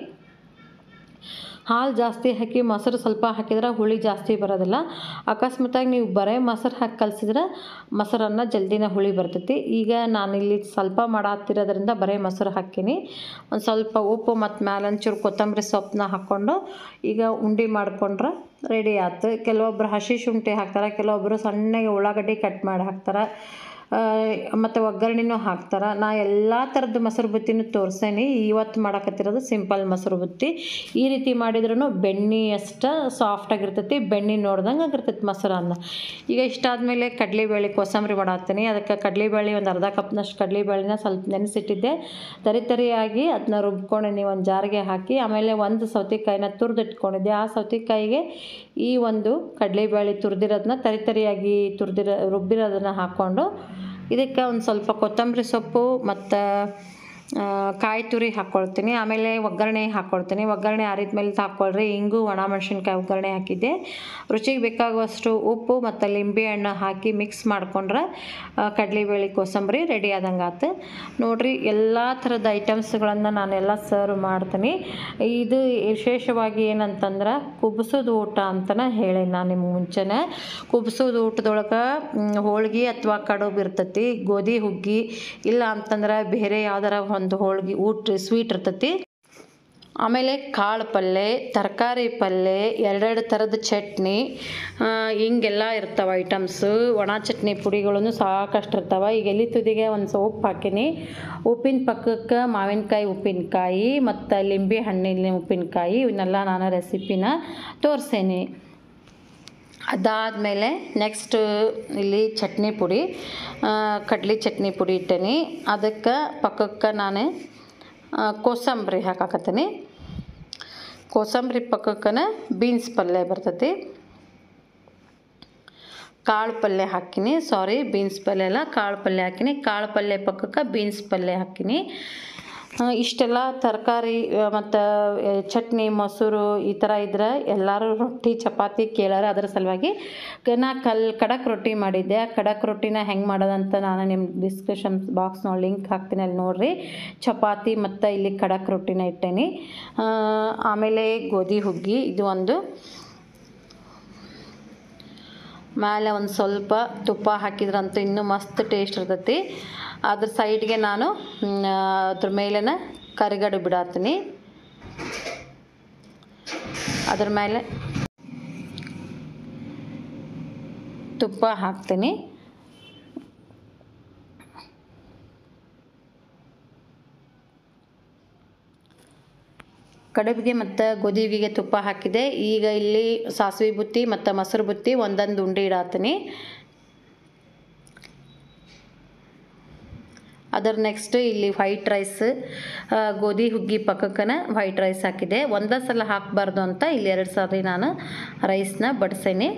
ಹಾಲು ಜಾಸ್ತಿ ಹಾಕಿ ಮೊಸರು ಸ್ವಲ್ಪ ಹಾಕಿದ್ರೆ ಹುಳಿ ಜಾಸ್ತಿ ಬರೋದಿಲ್ಲ ಅಕಸ್ಮಾತಾಗಿ ನೀವು ಬರೇ ಮೊಸರು ಹಾಕಿ ಕಲಸಿದ್ರೆ ಮೊಸರನ್ನ ಜಲ್ದಿನ ಹುಳಿ ಬರ್ತೈತಿ ಈಗ ನಾನಿಲ್ಲಿ ಸ್ವಲ್ಪ ಮಾಡತ್ತಿರೋದ್ರಿಂದ ಬರೇ ಮೊಸರು ಹಾಕೀನಿ ಒಂದು ಸ್ವಲ್ಪ ಉಪ್ಪು ಮತ್ತು ಮ್ಯಾಲೆ ಒಂಚೂರು ಕೊತ್ತಂಬರಿ ಸೊಪ್ಪನ್ನ ಹಾಕ್ಕೊಂಡು ಈಗ ಉಂಡೆ ಮಾಡ್ಕೊಂಡ್ರೆ ರೆಡಿ ಆಯ್ತು ಕೆಲವೊಬ್ರು ಹಸಿ ಶುಂಠಿ ಹಾಕ್ತಾರೆ ಕೆಲವೊಬ್ಬರು ಸಣ್ಣಗೆ ಉಳ್ಳಾಗಡ್ಡಿ ಕಟ್ ಮಾಡಿ ಹಾಕ್ತಾರೆ ಮತ್ತು ಒಗ್ಗರಣೆನೂ ಹಾಕ್ತಾರೆ ನಾ ಎಲ್ಲ ಥರದ್ದು ಮೊಸರು ಬುತ್ತಿನೂ ತೋರಿಸೇನಿ ಇವತ್ತು ಮಾಡಕತ್ತಿರೋದು ಸಿಂಪಲ್ ಮೊಸರು ಬುತ್ತಿ ಈ ರೀತಿ ಮಾಡಿದ್ರೂ ಬೆಣ್ಣೆ ಅಷ್ಟು ಸಾಫ್ಟಾಗಿರ್ತೈತಿ ಬೆಣ್ಣೆ ನೋಡ್ದಂಗೆ ಆಗಿರ್ತೈತಿ ಮೊಸರನ್ನ ಈಗ ಇಷ್ಟಾದಮೇಲೆ ಕಡಲೆಬೇಳೆ ಕೋಸಂಬರಿ ಮಾಡತ್ತೀನಿ ಅದಕ್ಕೆ ಕಡಲೆಬೇಳೆ ಒಂದು ಅರ್ಧ ಕಪ್ನಷ್ಟು ಕಡಲೆಬೇಳೆನ ಸ್ವಲ್ಪ ನೆನೆಸಿಟ್ಟಿದ್ದೆ ತರಿ ತರಿಯಾಗಿ ಅದನ್ನ ರುಬ್ಕೊಂಡಿನಿ ಒಂದು ಜಾರಿಗೆ ಹಾಕಿ ಆಮೇಲೆ ಒಂದು ಸೌತೆಕಾಯಿನ ತುರಿದಿಟ್ಕೊಂಡಿದ್ದೆ ಆ ಸೌತೆಕಾಯಿಗೆ ಈ ಒಂದು ಕಡಲೆಬೇಳೆ ತುರಿದಿರೋದನ್ನ ತರಿ ತರಿಯಾಗಿ ತುರಿದಿರೋ ರುಬ್ಬಿರೋದನ್ನು ಹಾಕ್ಕೊಂಡು ಇದಕ್ಕೆ ಒಂದು ಸ್ವಲ್ಪ ಕೊತ್ತಂಬರಿ ಸೊಪ್ಪು ಮತ್ತು ಆ, ಕಾಯಿ ತುರಿ ಹಾಕ್ಕೊಳ್ತೀನಿ ಆಮೇಲೆ ಒಗ್ಗರಣೆ ಹಾಕ್ಕೊಳ್ತೀನಿ ಒಗ್ಗರಣೆ ಆರಿದ್ಮೇಲೆ ಹಾಕ್ಕೊಳ್ರಿ ಹಿಂಗು ಒಣ ಮೆಣಸಿನ್ಕಾಯಿ ಒಗ್ಗರಣೆ ಹಾಕಿದ್ದೆ ರುಚಿಗೆ ಬೇಕಾಗುವಷ್ಟು ಉಪ್ಪು ಮತ್ತು ಲಿಂಬೆ ಹಣ್ಣು ಹಾಕಿ ಮಿಕ್ಸ್ ಮಾಡ್ಕೊಂಡ್ರೆ ಕಡಲೆಬೇಳೆ ಕೋಸಂಬರಿ ರೆಡಿ ಆದಂಗೆ ಆತು ನೋಡ್ರಿ ಎಲ್ಲ ಥರದ ಐಟಮ್ಸ್ಗಳನ್ನು ನಾನೆಲ್ಲ ಸರ್ವ್ ಮಾಡ್ತೀನಿ ಇದು ವಿಶೇಷವಾಗಿ ಏನಂತಂದ್ರೆ ಕುಬ್ಸೋದು ಊಟ ಅಂತಲೇ ಹೇಳಿ ನಾನು ನಿಮ್ಗೆ ಮುಂಚೆನೇ ಕುಬ್ಸೋದು ಊಟದೊಳಗೆ ಹೋಳ್ಗೆ ಅಥವಾ ಕಡುಬು ಇರ್ತೈತಿ ಗೋಧಿ ಹುಗ್ಗಿ ಇಲ್ಲ ಅಂತಂದ್ರೆ ಬೇರೆ ಯಾವ್ದಾರ ಒಂದು ಹೋಳ್ಗೆ ಊಟ ಸ್ವೀಟ್ ಇರ್ತೈತಿ ಆಮೇಲೆ ಕಾಳು ಪಲ್ಯ ತರಕಾರಿ ಪಲ್ಯ ಎರಡೆರಡು ಥರದ ಚಟ್ನಿ ಆ, ಹಿಂಗೆಲ್ಲ ಇರ್ತಾವೆ ಐಟಮ್ಸು ಒಣ ಚಟ್ನಿ ಪುಡಿಗಳನ್ನು ಸಾಕಷ್ಟು ಇರ್ತಾವೆ ಈಗ ಎಲ್ಲಿ ತುದಿಗೆ ಒಂದು ಸೊಪ್ಪು ಹಾಕೀನಿ ಉಪ್ಪಿನ ಪಕ್ಕಕ್ಕೆ ಮಾವಿನಕಾಯಿ ಉಪ್ಪಿನಕಾಯಿ ಮತ್ತು ಲಿಂಬೆ ಹಣ್ಣಿನ ಉಪ್ಪಿನಕಾಯಿ ಇವನ್ನೆಲ್ಲ ನಾನು ರೆಸಿಪಿನ ತೋರಿಸೇನಿ ಅದಾದಮೇಲೆ ನೆಕ್ಸ್ಟ್ ಇಲ್ಲಿ ಚಟ್ನಿ ಪುಡಿ ಆ, ಕಡ್ಲಿ ಚಟ್ನಿ ಪುಡಿ ಇಟ್ಟೇನಿ ಅದಕ್ಕೆ ಪಕ್ಕಕ್ಕೆ ನಾನು ಆ, ಕೋಸಂಬರಿ ಹಾಕಾಕತ್ತೀನಿ ಕೋಸಂಬರಿ ಪಕ್ಕಕ್ಕನ ಬೀನ್ಸ್ ಪಲ್ಯ ಬರ್ತೈತಿ ಕಾಳು ಪಲ್ಯ ಹಾಕಿನಿ ಸಾರಿ ಬೀನ್ಸ್ ಪಲ್ಯ ಅಲ್ಲ ಕಾಳು ಪಲ್ಯ ಹಾಕಿನಿ ಕಾಳು ಪಲ್ಯ ಪಕ್ಕಕ್ಕೆ ಬೀನ್ಸ್ ಪಲ್ಯ ಹಾಕಿನಿ ಆ, ಇಷ್ಟೆಲ್ಲ ತರಕಾರಿ ಮತ್ತು ಚಟ್ನಿ ಮೊಸರು ಈ ಥರ ಇದ್ರೆ ಎಲ್ಲರೂ ರೊಟ್ಟಿ ಚಪಾತಿ ಕೇಳಾರ ಅದರ ಸಲುವಾಗಿ ಕ- ನಾ ಕಲ್ ಖಡಕ್ ರೊಟ್ಟಿ ಮಾಡಿದ್ದೆ ಆ ಖಡಕ್ ರೊಟ್ಟಿನ ಹೆಂಗೆ ಮಾಡೋದಂತ ನಾನು ನಿಮ್ಮ ಡಿಸ್ಕ್ರಿಪ್ಷನ್ ಬಾಕ್ಸ್ನೊಳಗೆ ಲಿಂಕ್ ಹಾಕ್ತೀನಿ ಅಲ್ಲಿ ನೋಡಿರಿ ಚಪಾತಿ ಮತ್ತು ಇಲ್ಲಿ ಖಡಕ್ ರೊಟ್ಟಿನ ಇಟ್ಟೇನಿ ಆ, ಆಮೇಲೆ ಗೋಧಿ ಹುಗ್ಗಿ ಇದು ಒಂದು ಮೇಲೆ ಒಂದು ಸ್ವಲ್ಪ ತುಪ್ಪ ಹಾಕಿದ್ರಂತೂ ಇನ್ನೂ ಮಸ್ತ್ ಟೇಸ್ಟ್ ಇರ್ತೈತಿ ಅದ್ರ ಸೈಡ್ಗೆ ನಾನು ಮ್, ಅದ್ರ ಮೇಲೆನ ಕರಿಗಡು ಬಿಡಾತೀನಿ ಅದ್ರ ಮೇಲೆ ತುಪ್ಪ ಹಾಕ್ತೀನಿ ಕಡುಬಿಗೆ ಮತ್ತು ಗೋಧಿಗೆ ತುಪ್ಪ ಹಾಕಿದೆ ಈಗ ಇಲ್ಲಿ ಸಾಸಿವೆ ಬುತ್ತಿ ಮತ್ತು ಮೊಸರು ಬುತ್ತಿ ಒಂದೊಂದು ಉಂಡೆ ಇಡಾತೀನಿ ಅದರ ನೆಕ್ಸ್ಟ್ ಇಲ್ಲಿ ವೈಟ್ ರೈಸ್ ಗೋಧಿ ಹುಗ್ಗಿ ಪಕ್ಕಕ್ಕನ ವೈಟ್ ರೈಸ್ ಹಾಕಿದೆ ಒಂದೇ ಸಲ ಹಾಕಬಾರ್ದು ಅಂತ ಇಲ್ಲಿ ಎರಡು ಸಾರಿ ನಾನು ರೈಸ್ನ ಬಡಿಸೇನಿ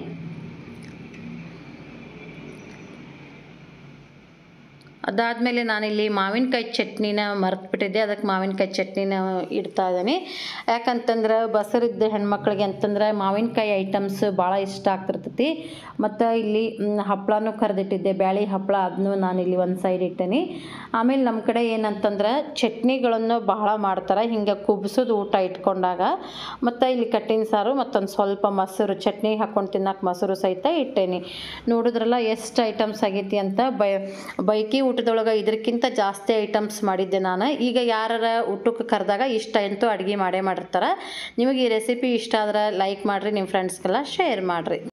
ಅದಾದಮೇಲೆ ನಾನಿಲ್ಲಿ ಮಾವಿನಕಾಯಿ ಚಟ್ನಿನ ಮರೆತುಬಿಟ್ಟಿದ್ದೆ ಅದಕ್ಕೆ ಮಾವಿನಕಾಯಿ ಚಟ್ನಿನ ಇಡ್ತಾ ಇದ್ದೀನಿ ಯಾಕಂತಂದ್ರೆ ಬಸರಿದ್ದ ಹೆಣ್ಮಕ್ಳಿಗೆ ಅಂತಂದ್ರೆ ಮಾವಿನಕಾಯಿ ಐಟಮ್ಸ್ ಭಾಳ ಇಷ್ಟ ಆಗ್ತಿರ್ತೈತಿ ಮತ್ತು ಇಲ್ಲಿ ಮ್, ಹಪ್ಪಳನೂ ಕರೆದಿಟ್ಟಿದ್ದೆ ಬ್ಯಾಳಿ ಹಪ್ಪಳ ಅದನ್ನು ನಾನಿಲ್ಲಿ ಒಂದು ಸೈಡ್ ಇಟ್ಟೇನಿ ಆಮೇಲೆ ನಮ್ಮ ಕಡೆ ಏನಂತಂದ್ರೆ ಚಟ್ನಿಗಳನ್ನು ಬಹಳ ಮಾಡ್ತಾರೆ ಹಿಂಗೆ ಕುಬ್ಸೋದು ಊಟ ಇಟ್ಕೊಂಡಾಗ ಮತ್ತು ಇಲ್ಲಿ ಕಟ್ಟಿನ ಸಾರು ಮತ್ತೊಂದು ಸ್ವಲ್ಪ ಮೊಸರು ಚಟ್ನಿ ಹಾಕ್ಕೊಂಡು ತಿನ್ನಕ್ಕೆ ಮೊಸರು ಸಹಿತ ಇಟ್ಟೇನಿ ನೋಡಿದ್ರಲ್ಲ ಎಷ್ಟು ಐಟಮ್ಸ್ ಆಗೈತಿ ಅಂತ ಬೈ ಬೈಕಿ ಊಟದೊಳಗೆ ಇದಕ್ಕಿಂತ ಜಾಸ್ತಿ ಐಟಮ್ಸ್ ಮಾಡಿದ್ದೆ ನಾನು ಈಗ ಯಾರ ಊಟಕ್ಕೆ ಕರೆದಾಗ ಇಷ್ಟ ಅಂತೂ ಅಡುಗೆ ಮಾಡೇ ಮಾಡಿರ್ತಾರೆ ನಿಮಗೆ ಈ ರೆಸಿಪಿ ಇಷ್ಟ ಆದ್ರೆ ಲೈಕ್ ಮಾಡಿರಿ ನಿಮ್ಮ ಫ್ರೆಂಡ್ಸ್ಗೆಲ್ಲ ಶೇರ್ ಮಾಡಿರಿ